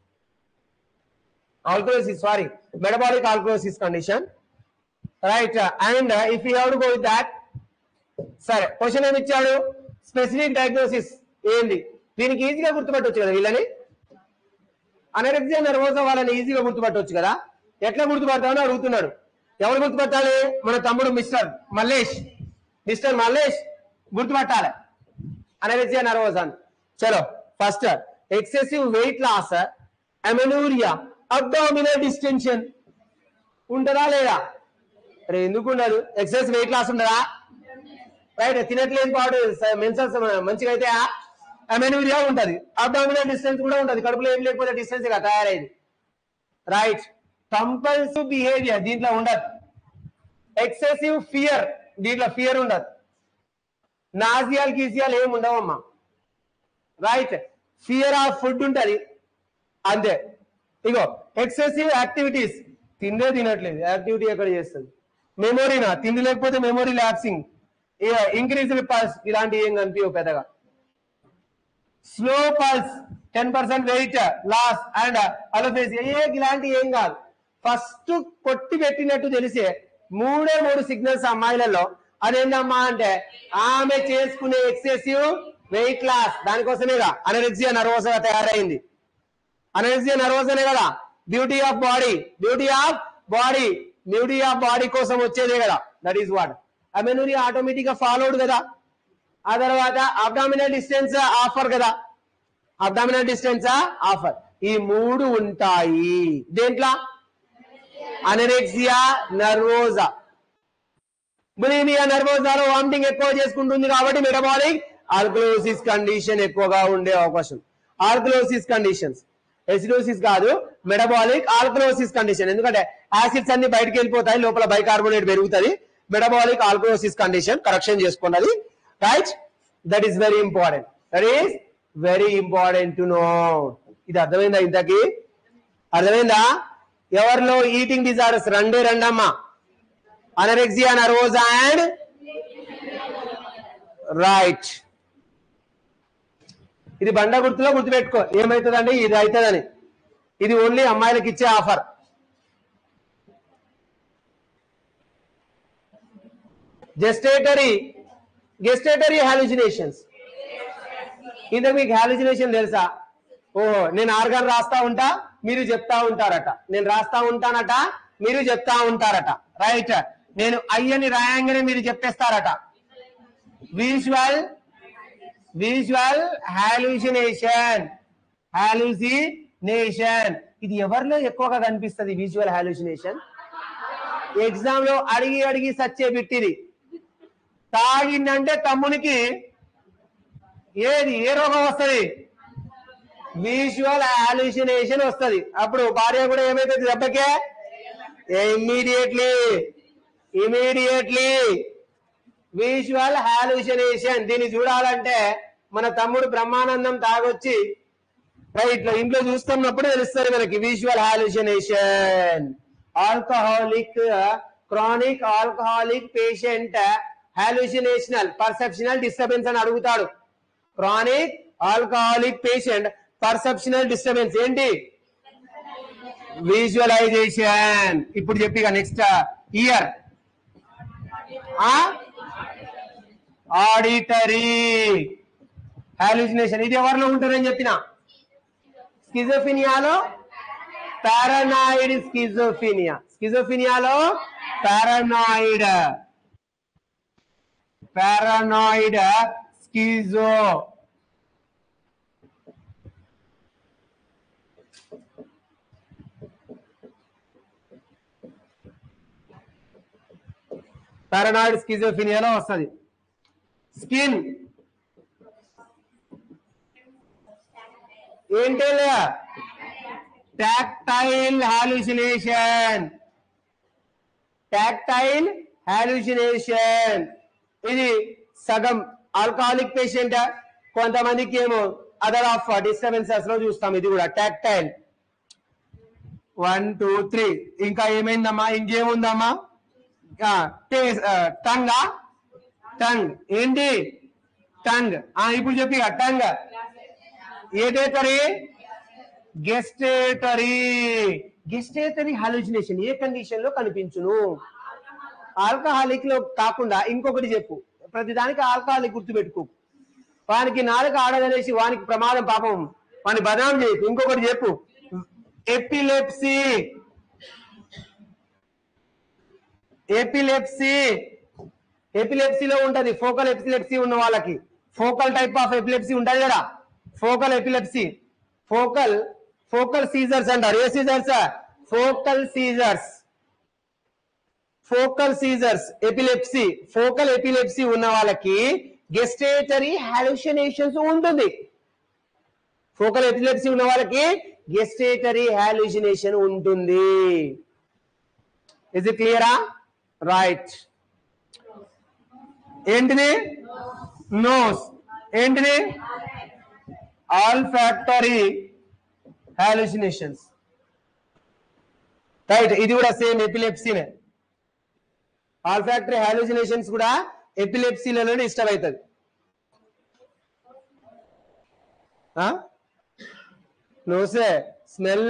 alkalosis sorry metabolic alkalosis condition right uh, and uh, if you have to go with that సరే question ఏమి ఇచ్చాడు specific diagnosis ఏంది దీనికి ఈజీగా గుర్తుపట్టవచ్చు కదా వీళ్ళని anorexia nervosa వాళ్ళని ఈజీగా గుర్తుపట్టవచ్చు కదా ఎట్లా గుర్తుపడతామని అడుగుతున్నాడు ఎవరు గుర్తుపట్టాలి మన తమ్ముడు మిస్టర్ మల్లేష్ మిస్టర్ మల్లేష్ గుర్తుపట్టాలి అనరెక్సియా నర్వోసా అని చలో first excessive weight loss amenorrhoea abdominal distension ఉంటుందా లేదా అరే ఎందుకు ఉండదు ఎక్సెస్ వెయిట్ లాస్ ఉండదా రైట్ తినట్లేదు పాడు మెన్సల్స్ మంచిగా అయితే అమెనూరియా ఉంటది అబ్డామినల్ డిస్టెన్స్ కూడా ఉంటది కడుపులో ఏం లేకపోతే డిస్టెన్స్ ఇక తయారైంది రైట్ కంపల్సివ్ బిహేవియర్ దీంట్లో ఉండదు ఎక్సెసివ్ ఫియర్ దీంట్లో ఫియర్ ఉండదు నాజియాలు గీజియాలు ఏమి ఉండవమ్మా రైట్ ఫియర్ ఆఫ్ ఫుడ్ ఉంటది అంతే ఇగో ఎక్సెసివ్ యాక్టివిటీస్ తిండే తినట్లేదు యాక్టివిటీ ఎక్కడ చేస్తుంది మెమొరీనా తిండి లేకపోతే మెమొరీ ల్యాప్సింగ్ ఇంక్రీజ్ పల్స్ ఇలాంటి ఏం కనిపించవు పెద్దగా slow pulse ten percent weight loss and అలోఫేస్ ఏ ఇలాంటి ఏం కాదు ఫస్ట్ కొట్టి పెట్టినట్టు తెలిసే మూడే మూడు సిగ్నల్స్ అమ్మాయిలలో అదేంటమ్మా అంటే ఆమె చేసుకునే ఎక్సెసివ్ వెయిట్ లాస్ దానికోసమేగా అనరెక్సియా నర్వోసగా తయారైంది అనరెక్సియా నర్వోసనే కదా beauty of body beauty of body beauty of body కోసం వచ్చేదే కదా that is what amenorrhoea automatic గా ఫాలోడ్ కదా ఆ తర్వాత అబ్డామినల్ డిస్టెన్స్ ఆఫర్ కదా అబ్డామినల్ డిస్టెన్స్ ఆఫర్ ఈ మూడు ఉంటాయి దేంట్లో అనరెక్సియా నర్వోజా బులిమియా నర్వోజాలో వామిటింగ్ ఎక్కువ చేసుకుంటుంది కాబట్టి మెటబాలిక్ ఆల్కలోసిస్ కండిషన్ ఎక్కువగా ఉండే అవకాశం ఆల్కలోసిస్ కండిషన్స్ ఎసిడోసిస్ కాదు మెటబాలిక్ ఆల్కలోసిస్ కండిషన్ ఎందుకంటే యాసిడ్స్ అన్ని బయటకు వెళ్ళిపోతాయి లోపల బైకార్బోనేట్ పెరుగుతుంది మెటబాలిక్ ఆల్కలోసిస్ కండిషన్ కరెక్షన్ చేసుకున్నది right that is very important that is very important to know ఇది అర్థమైందా ఇంతకి అర్థమైందా ఎవరిలో ఈటింగ్ డిజార్డర్స్ రెండే రెండమ్మా అనరెక్సియా నర్వోజా అండ్ రైట్ ఇది బండ గుర్తులో గుర్తుపెట్టుకో ఏమవుతుందండి ఇది అవుతుందని ఇది ఓన్లీ అమ్మాయిలకు ఇచ్చే ఆఫర్ జెస్టేటరీ గెస్టేటరీ హాలుజినేషన్స్ ఇంత మీకు హాలుజినేషన్ తెలుసా ఓహో నేను ఆర్గాన్ రాస్తా ఉంటా మీరు చెప్తా ఉంటారట నేను రాస్తా ఉంటానట మీరు చెప్తా ఉంటారట రైట్ నేను అయ్యని రాయంగానే మీరు చెప్పేస్తారట విజువల్ విజువల్ హాలుసినేషన్ హాలుసినేషన్ ఇది ఎవరిలో ఎక్కువగా కనిపిస్తుంది విజువల్ హాలుసినేషన్ ఎగ్జామ్ లో అడిగి అడిగి సచ్చే బిట్టిది తాగిందంటే తమ్మునికి ఏది ఏ రోగం వస్తుంది విజువల్ హాలుసినేషన్ వస్తది అప్పుడు భార్య కూడా ఏమైతుంది దెబ్బకే ఇమ్మీడియట్లీ ఇమీడియట్లీ విజువల్ హాలుసినేషన్ దీన్ని చూడాలంటే మన తమ్ముడు బ్రహ్మానందం తాగొచ్చి రైట్ ఇంట్లో చూస్తున్నప్పుడు తెలుస్తుంది మనకి visual hallucination alcoholic chronic alcoholic patient hallucinational perceptual disturbance అని అడుగుతాడు chronic alcoholic patient perceptual disturbance ఏంటి విజువలైజేషన్ ఇప్పుడు చెప్పి నెక్స్ట్ ఇయర్ ఆడిటరీ హాలుసినేషన్ ఇది ఎవరిలో ఉంటుందని చెప్పిన స్కిజోఫినియాలో పారానాయిడ్ స్కిజోఫినియా స్కిజోఫినియాలో పారానాయిడ్ పారానాయిడ్ స్కిజో పారానాయిడ్ స్కిజోఫినియాలో వస్తుంది స్కిన్ ఏంటి టాక్టైల్ హాలుసినేషన్ టాక్టైల్ హాలుసినేషన్ ఇది సగం ఆల్కహాలిక్ పేషెంట్ కొంతమందికి ఏమో అదర్ ఆఫ్ డిస్టర్బెన్సెస్ లో చూస్తాం ఇది కూడా టాక్టైల్ వన్ టూ త్రీ ఇంకా ఏమైందమ్మా ఇంకేముందమ్మా టంగ్ టంగ్ ఏంటి టంగ్ ఇప్పుడు చెప్పి టంగ్ ఏటేటరీ గెస్టేటరీ గెస్టేటరీ హాలుజినేషన్ ఏ కండిషన్ లో కనిపించును ఆల్కహాలిక్ లో కాకుండా ఇంకొకటి చెప్పు ప్రతిదానికి ఆల్కహాలిక్ గుర్తుపెట్టుకో వానికి నాలుక ఆడగలేసి వానికి ప్రమాదం పాపం వాని బదనాం చేయకు ఇంకొకటి చెప్పు ఎపిలెప్సీ ఎపిలెప్సీ ఎపిలెప్సీలో ఉంటది ఫోకల్ ఎపిలెప్సీ ఉన్న వాళ్ళకి ఫోకల్ టైప్ ఆఫ్ ఎపిలెప్సీ ఉంటది కదా focal epilepsy focal focal seizures అంటారు ఏ seizures focal seizures focal seizures epilepsy focal epilepsy ఉన్న వాళ్ళకి గెస్టేటరీ హాలుసినేషన్స్ ఉంటుంది ఫోకల్ ఎపిలెప్సీ ఉన్న వాళ్ళకి గెస్టేటరీ హాలుసినేషన్ ఉంటుంది ఇస్ ఇట్ క్లియరా రైట్ ఏంటిది నోస్ ఏంటిది ఆల్ ఫ్యాక్టరీ హాలుసినేషన్స్ రైట్ ఇది కూడా సేమ్ ఎపిలెప్సీనే ఆల్ ఫ్యాక్టరీ హాలుసినేషన్స్ కూడా ఎపిలెప్సీలలోనే ఇష్టమవుతుంది నోసే స్మెల్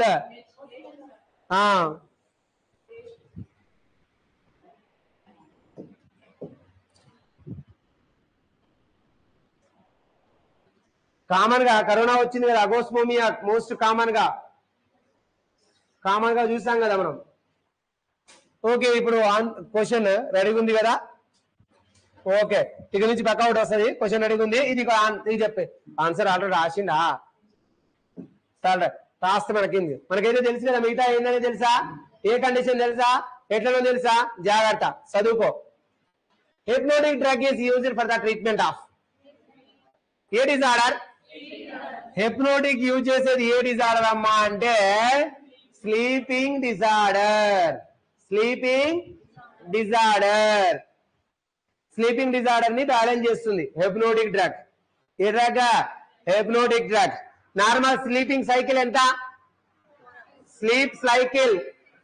కామన్ గా కరోనా వచ్చింది కదా అగోస్మోమియా మోస్ట్ కామన్ గా కామన్ గా చూసాం కదా మనం ఓకే ఇప్పుడు క్వశ్చన్ రెడీగా ఉంది కదా ఓకే ఇక నుంచి అవుట్ వస్తుంది క్వశ్చన్ రెడీగా ఉంది ఇది ఒక ఆన్- ఇది చెప్పే ఆన్సర్ ఆల్రెడీ రాసిండా సరే రాస్తే మనకింది మనకైతే తెలుసు కదా మిగతా ఏందని తెలుసా ఏ కండిషన్ తెలుసా ఎట్లనో తెలుసా జాగ్రత్త చదువుకో hypnotic drug is used for the treatment of a disorder hypnotic use చేసేది ఏ డిజార్డర్ అమ్మా అంటే sleeping disorder sleeping disorder sleeping disorder ని బ్యాలెన్స్ చేస్తుంది హెప్నోటిక్ డ్రగ్ ఏ drug hypnotic drug normal sleeping cycle ఎంత స్లీప్ సైకిల్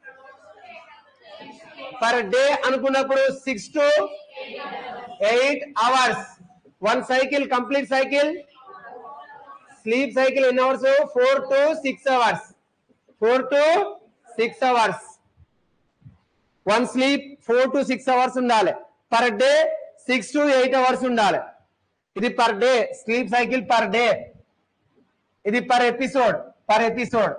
పర్ డే అనుకున్నప్పుడు six to eight hours one cycle complete cycle sleep cycle ఎన్ని hours four to six hours four to six hours one sleep four to six hours ఉండాలి per day six to eight hours ఉండాలి ఇది per day sleep cycle per day ఇది per episode per episode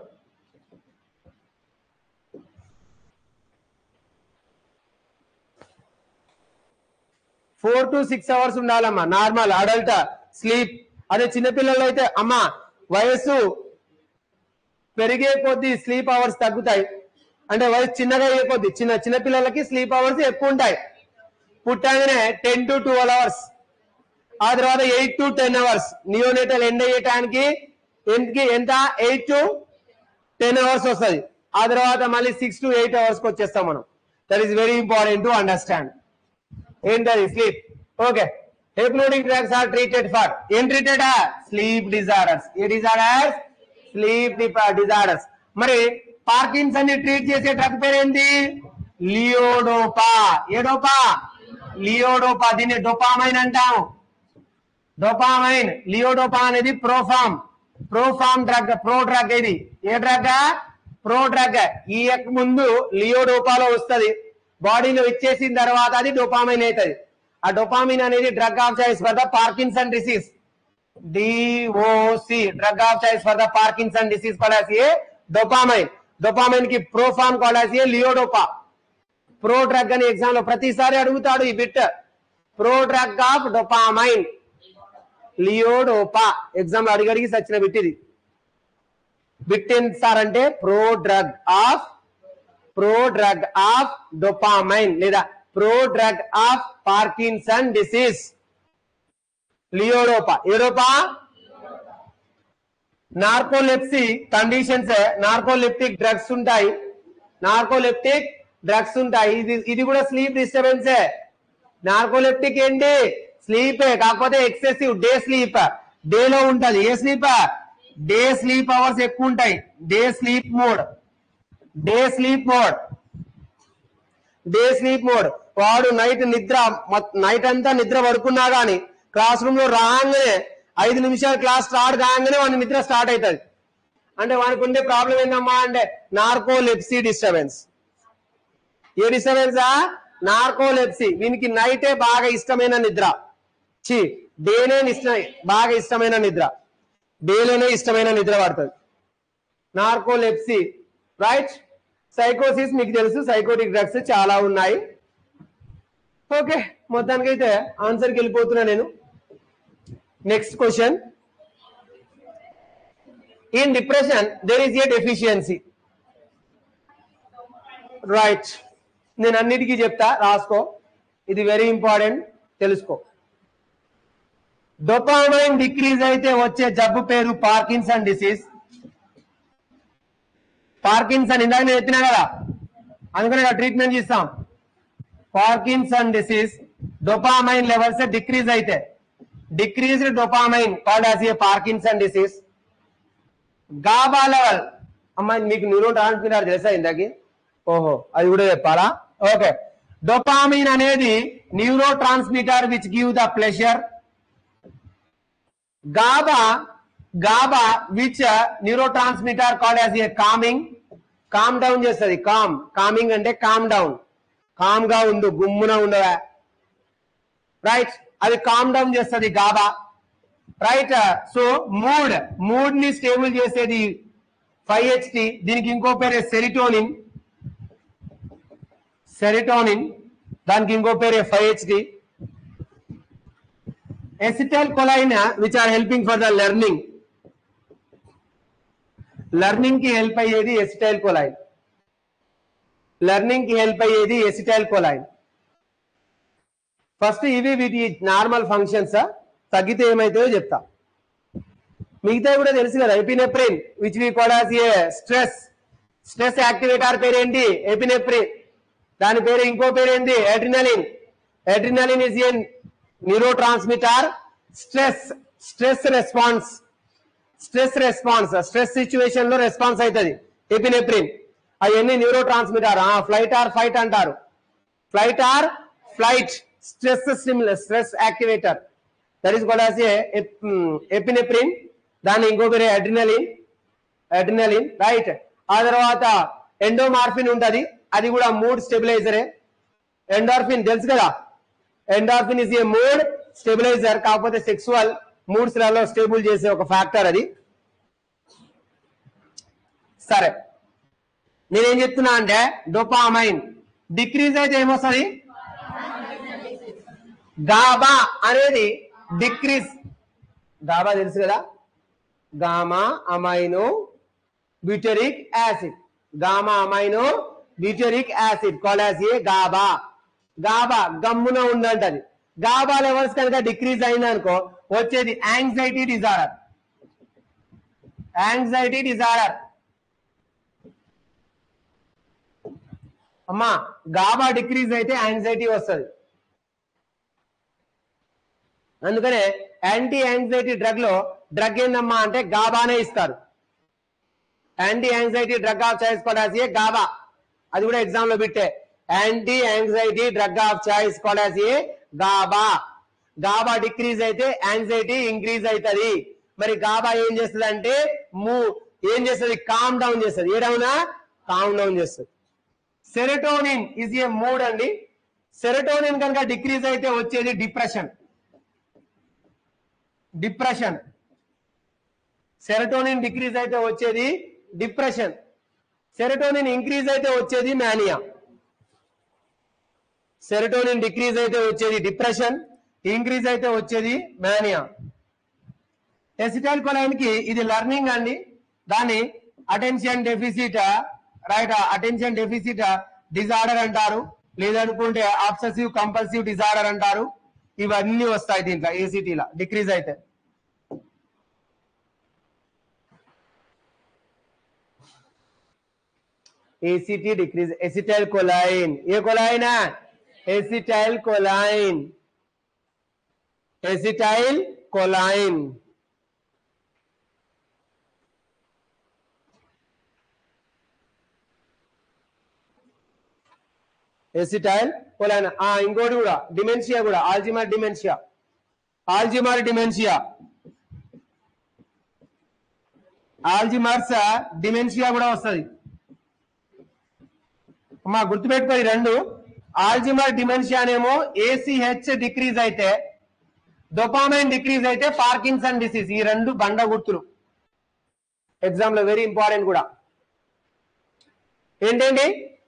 four to six hours ఉండాలమ్మా normal adult sleep అదే చిన్నపిల్లలు అయితే అమ్మా వయస్సు పెరిగే కొద్దీ స్లీప్ అవర్స్ తగ్గుతాయి అంటే వయసు చిన్నగా అయ్యే కొద్దీ చిన్న చిన్న పిల్లలకి స్లీప్ అవర్స్ ఎక్కువ ఉంటాయి పుట్టగానే టెన్ టు ట్వెల్వ్ అవర్స్ ఆ తర్వాత eight to ten hours neonatal end అయ్యే టైంకి ఎంతకి ఎంత ఎయిట్ టు టెన్ అవర్స్ వస్తుంది ఆ తర్వాత మళ్ళీ సిక్స్ టు ఎయిట్ అవర్స్ కి వచ్చేస్తాం మనం that is very important to understand ఏంటది sleep okay hypnotic drugs are treated for ఏం ట్రీటెడ్ స్లీప్ డిజార్డర్స్ ఏ డిజార్డర్స్ స్లీప్ డిజార్డర్స్ మరి పార్కిన్సన్ ని ట్రీట్ చేసే డ్రగ్ పేరు ఏంటి లియోడోపా ఏడోపా లియోడోపా దీన్ని డొపామైన్ అంటాం డొపామైన్ లియోడోపా అనేది ప్రోఫామ్ ప్రోఫామ్ డ్రగ్ ప్రో డ్రగ్ ఇది ఏ డ్రగ్ ప్రో డ్రగ్ ఈ యొక్క ముందు లియోడోపాలో వస్తది బాడీలో ఇచ్చేసిన తర్వాత అది డొపామైన్ అవుతుంది ఆ డొపామిన్ అనేది drug of choice for the Parkinson disease DOC drug of choice for the Parkinson disease call a dopamine dopamine కి ప్రోఫామ్ call a levodopa prodrug అని ఎగ్జామ్ లో ప్రతిసారి అడుగుతాడు ఈ bit prodrug of dopamine levodopa exam లో అడిగి అడిగి సచిన బిట్ ఇది బిట్ ఏంటి సార్ అంటే prodrug of prodrug of dopamine లేదా prodrug of Parkinson disease levodopa ఏడోపా నార్కోలెప్సీ కండిషన్స్ నార్కోలెప్టిక్ డ్రగ్స్ ఉంటాయి నార్కోలెప్టిక్ డ్రగ్స్ ఉంటాయి ఇది ఇది కూడా స్లీప్ డిస్టర్బెన్సే నార్కోలెప్టిక్ ఏంటి స్లీపే కాకపోతే ఎక్సెసివ్ డే స్లీప్ డే లో ఉంటది ఏ స్లీప్ డే స్లీప్ అవర్స్ ఎక్కువ ఉంటాయి day sleep mode day sleep mode day sleep mode వాడు నైట్ నిద్ర నైట్ అంతా నిద్ర పడుకున్నా గానీ క్లాస్ రూమ్ లో రాగానే ఐదు నిమిషాలు క్లాస్ స్టార్ట్ కాగానే వాడి నిద్ర స్టార్ట్ అవుతుంది అంటే వానికి ఉండే ప్రాబ్లం ఏందమ్మా అంటే నార్కోలెప్సీ డిస్టర్బెన్స్ ఏ డిస్టర్బెన్స్ నార్కోలెప్సీ వీనికి నైటే బాగా ఇష్టమైన నిద్ర చి డేనే ఇష్టం బాగా ఇష్టమైన నిద్ర డేలోనే ఇష్టమైన నిద్ర పడుతుంది నార్కోలెప్సీ రైట్ సైకోసిస్ మీకు తెలుసు సైకోటిక్ డ్రగ్స్ చాలా ఉన్నాయి ఓకే మొత్తానికైతే ఆన్సర్కి వెళ్ళిపోతున్నా నేను next question in depression there is a deficiency right నేను అన్నిటికీ చెప్తా రాసుకో ఇది వెరీ ఇంపార్టెంట్ తెలుసుకో డొపామైన్ డిక్రీజ్ అయితే వచ్చే జబ్బు పేరు పార్కిన్సన్ డిసీజ్ పార్కిన్సన్ ఇందాక నేను ఎత్తినా కదా అందుకనే ట్రీట్మెంట్ ఇస్తాం Parkinson disease dopamine levels decrease అయితే decreased dopamine called as a Parkinson disease GABA level అమ్మాయి మీకు న్యూరో ట్రాన్స్మిటర్ తెలుసా ఇందాకి ఓహో అది కూడా చెప్పాలా ఓకే డొపామిన్ అనేది neurotransmitter which give the pleasure GABA GABA which neurotransmitter called as a calming calm down చేస్తుంది కామ్ కామింగ్ అంటే కామ్ డౌన్ కామ్ గా ఉండు గుమ్మున ఉండవా రైట్ అది కామ్ డౌన్ చేస్తుంది GABA right so mood mood ని స్టేబుల్ చేసేది ఫైవ్ హెచ్టి దీనికి ఇంకో పేరే సెరిటోనిన్ సెరిటోనిన్ దానికి ఇంకో పేరే five HD acetylcholine which are helping for the learning learning కి హెల్ప్ అయ్యేది ఎసిటైల్ కొలైన్ లెర్నింగ్ కి హెల్ప్ అయ్యేది ఎసిటైల్ కొలైన్ ఫస్ట్ ఇవి వీటి నార్మల్ ఫంక్షన్స్ తగ్గితే ఏమైతుందో చెప్తా మిగతా కూడా తెలుసు కదా epinephrine which we call as a stress stress activator పేరు ఏంటి ఎపినెప్రిన్ దాని పేరు ఇంకో పేరు ఏంటి adrenaline adrenaline is a neurotransmitter stress stress response stress response stress situation లో రెస్పాన్స్ అవుతుంది ఎపినెప్రిన్ అవన్నీ neurotransmitter flight or fight అంటారు flight or flight stress stress activator that is called as epinephrine దాని ఇంకో పేరు adrenaline adrenaline right ఆ తర్వాత ఎండోమార్ఫిన్ ఉంటది అది కూడా మూడ్ స్టెబిలైజరే ఎండార్ఫిన్ తెలుసు కదా endorphin is a mood stabiliser కాకపోతే సెక్సువల్ మూడ్స్ లలో స్టేబుల్ చేసే ఒక ఫ్యాక్టర్ అది సరే నేనేం చెప్తున్నా అంటే డొపామైన్ డిక్రీజ్ అయితే ఏమొస్తుంది గాబా అనేది డిక్రీజ్ గాబా తెలుసు కదా gamma amino butyric acid gamma amino butyric acid call a GABA GABA గమ్మున ఉందంటది గాబా లెవెల్స్ కనుక డిక్రీజ్ అయిందనుకో వచ్చేది యాంగ్జైటీ డిజార్డర్ యాంగ్జైటీ డిజార్డర్ అమ్మా గాబా డిక్రీజ్ అయితే యాంగ్జైటీ వస్తుంది అందుకనే యాంటీ యాంగ్జైటీ డ్రగ్ లో డ్రగ్ ఏందమ్మా అంటే గాబానే ఇస్తారు anti anxiety drug of choice కొడాసి గాబా అది కూడా ఎగ్జామ్ లో పెట్టే anti anxiety drug of choice కొడాసి గాబా గాబా డిక్రీజ్ అయితే యాంగ్జైటీ ఇంక్రీజ్ అవుతుంది మరి గాబా ఏం చేస్తుంది అంటే మూ ఏం చేస్తుంది కామ్ డౌన్ చేస్తుంది ఏ డౌనా కామ్ డౌన్ చేస్తుంది సెరటోనిన్ ఇస్ ఏ మూడ్ అండి సెరటోనిన్ కనుక డిక్రీజ్ అయితే వచ్చేది డిప్రెషన్ డిప్రెషన్ సెరటోనిన్ డిక్రీజ్ అయితే వచ్చేది డిప్రెషన్ సెరటోనిన్ ఇంక్రీజ్ అయితే వచ్చేది మేనియా సెరటోనిన్ డిక్రీజ్ అయితే వచ్చేది డిప్రెషన్ ఇంక్రీజ్ అయితే వచ్చేది మేనియా ఎసిటైల్ కొలైన్ కి ఇది లెర్నింగ్ అండి దాన్ని attention deficit right attention deficit disorder అంటారు లేదనుకుంటే ఆబ్సెసివ్ కంపల్సివ్ డిజార్డర్ అంటారు ఇవన్నీ వస్తాయి దీంట్లో ఏసీటీలో డిక్రీజ్ అయితే ఏసీటీ డిక్రీజ్ ఎసిటైల్ కొలైన్ ఏ choline acetylcholine acetylcholine acetylcholine ఆ ఇంకోటి కూడా డిమెన్షియా కూడా Alzheimer dementia Alzheimer dementia Alzheimer's dementia కూడా వస్తుంది అమ్మా గుర్తుపెట్టుకో ఈ రెండు ఆల్జిమర్ డిమెన్షియా అనేమో ఏసీహెచ్ డిక్రీజ్ అయితే డొపామైన్ డిక్రీజ్ అయితే పార్కిన్సన్ డిసీజ్ ఈ రెండు బండ గుర్తులు ఎగ్జామ్ లో వెరీ ఇంపార్టెంట్ కూడా ఏంటండి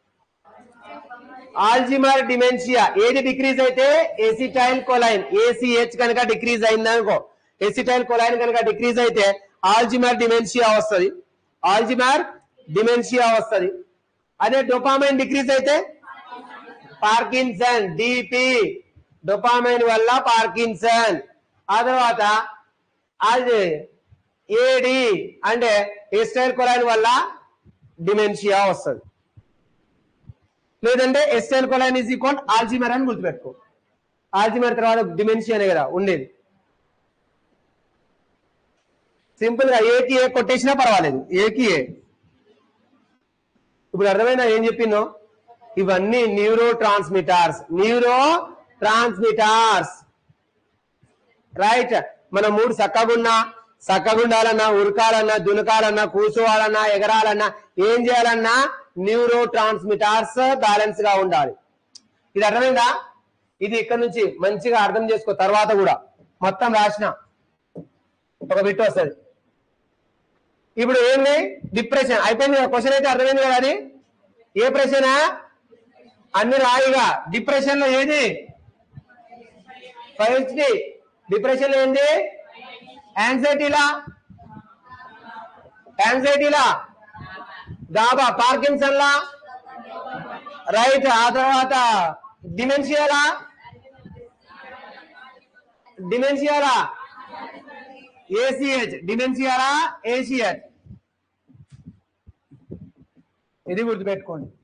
ఆల్జిమర్ డిమెన్షియా ఏది డిక్రీజ్ అయితే ఎసిటైల్ కొలైన్ ఏసీహెచ్ కనుక డిక్రీజ్ అయింది అనుకో ఎసిటైల్ కొలైన్ కనుక డిక్రీజ్ అయితే ఆల్జిమర్ డిమెన్షియా వస్తుంది ఆల్జిమర్ డిమెన్షియా వస్తుంది అదే డొపామైన్ డిక్రీజ్ అయితే పార్కిన్సన్ డిపి డొపామైన్ వల్ల పార్కిన్సన్ ఆ తర్వాత అది ఏడి అంటే ఎస్టైల్ కొలైన్ వల్ల డిమెన్షియా వస్తుంది లేదంటే acetylcholine is equal Alzheimer అని గుర్తుపెట్టుకో ఆల్జిమర్ తర్వాత డిమెన్షియానే కదా ఉండేది సింపుల్ గా ఏకి ఏ కొట్టేసినా పర్వాలేదు ఏకి ఏ ఇప్పుడు అర్థమైందా ఏం చెప్పినో ఇవన్నీ neurotransmitters neurotransmitters right మన మూడు చక్కగున్నా చక్కగుండాలన్నా ఉరకాలన్నా దునకాలన్నా కూర్చోవాలన్నా ఎగరాలన్నా ఏం చేయాలన్నా న్యూరో ట్రాన్స్మిటర్స్ బ్యాలెన్స్ గా ఉండాలి ఇది అర్థమైందా ఇది ఇక్కడ నుంచి మంచిగా అర్థం చేసుకో తర్వాత కూడా మొత్తం రాసిన ఒక బిట్ వస్తుంది ఇప్పుడు ఏంది డిప్రెషన్ అయిపోయింది క్వశ్చన్ అయితే అర్థమైంది కదా అది ఏ ప్రశ్న అన్ని రాయిగా డిప్రెషన్ లో ఏది ఫైవ్స్డి డిప్రెషన్ లో ఏంది యాంగ్జైటీలా యాంగ్జైటీలా గాబా పార్కిన్సన్ లా రైట్ ఆ తర్వాత డిమెన్షియాలా డిమెన్షియాలా ఏసీహెచ్ డినెన్సియారా ఏసీహెచ్ ఇది గుర్తుపెట్టుకోండి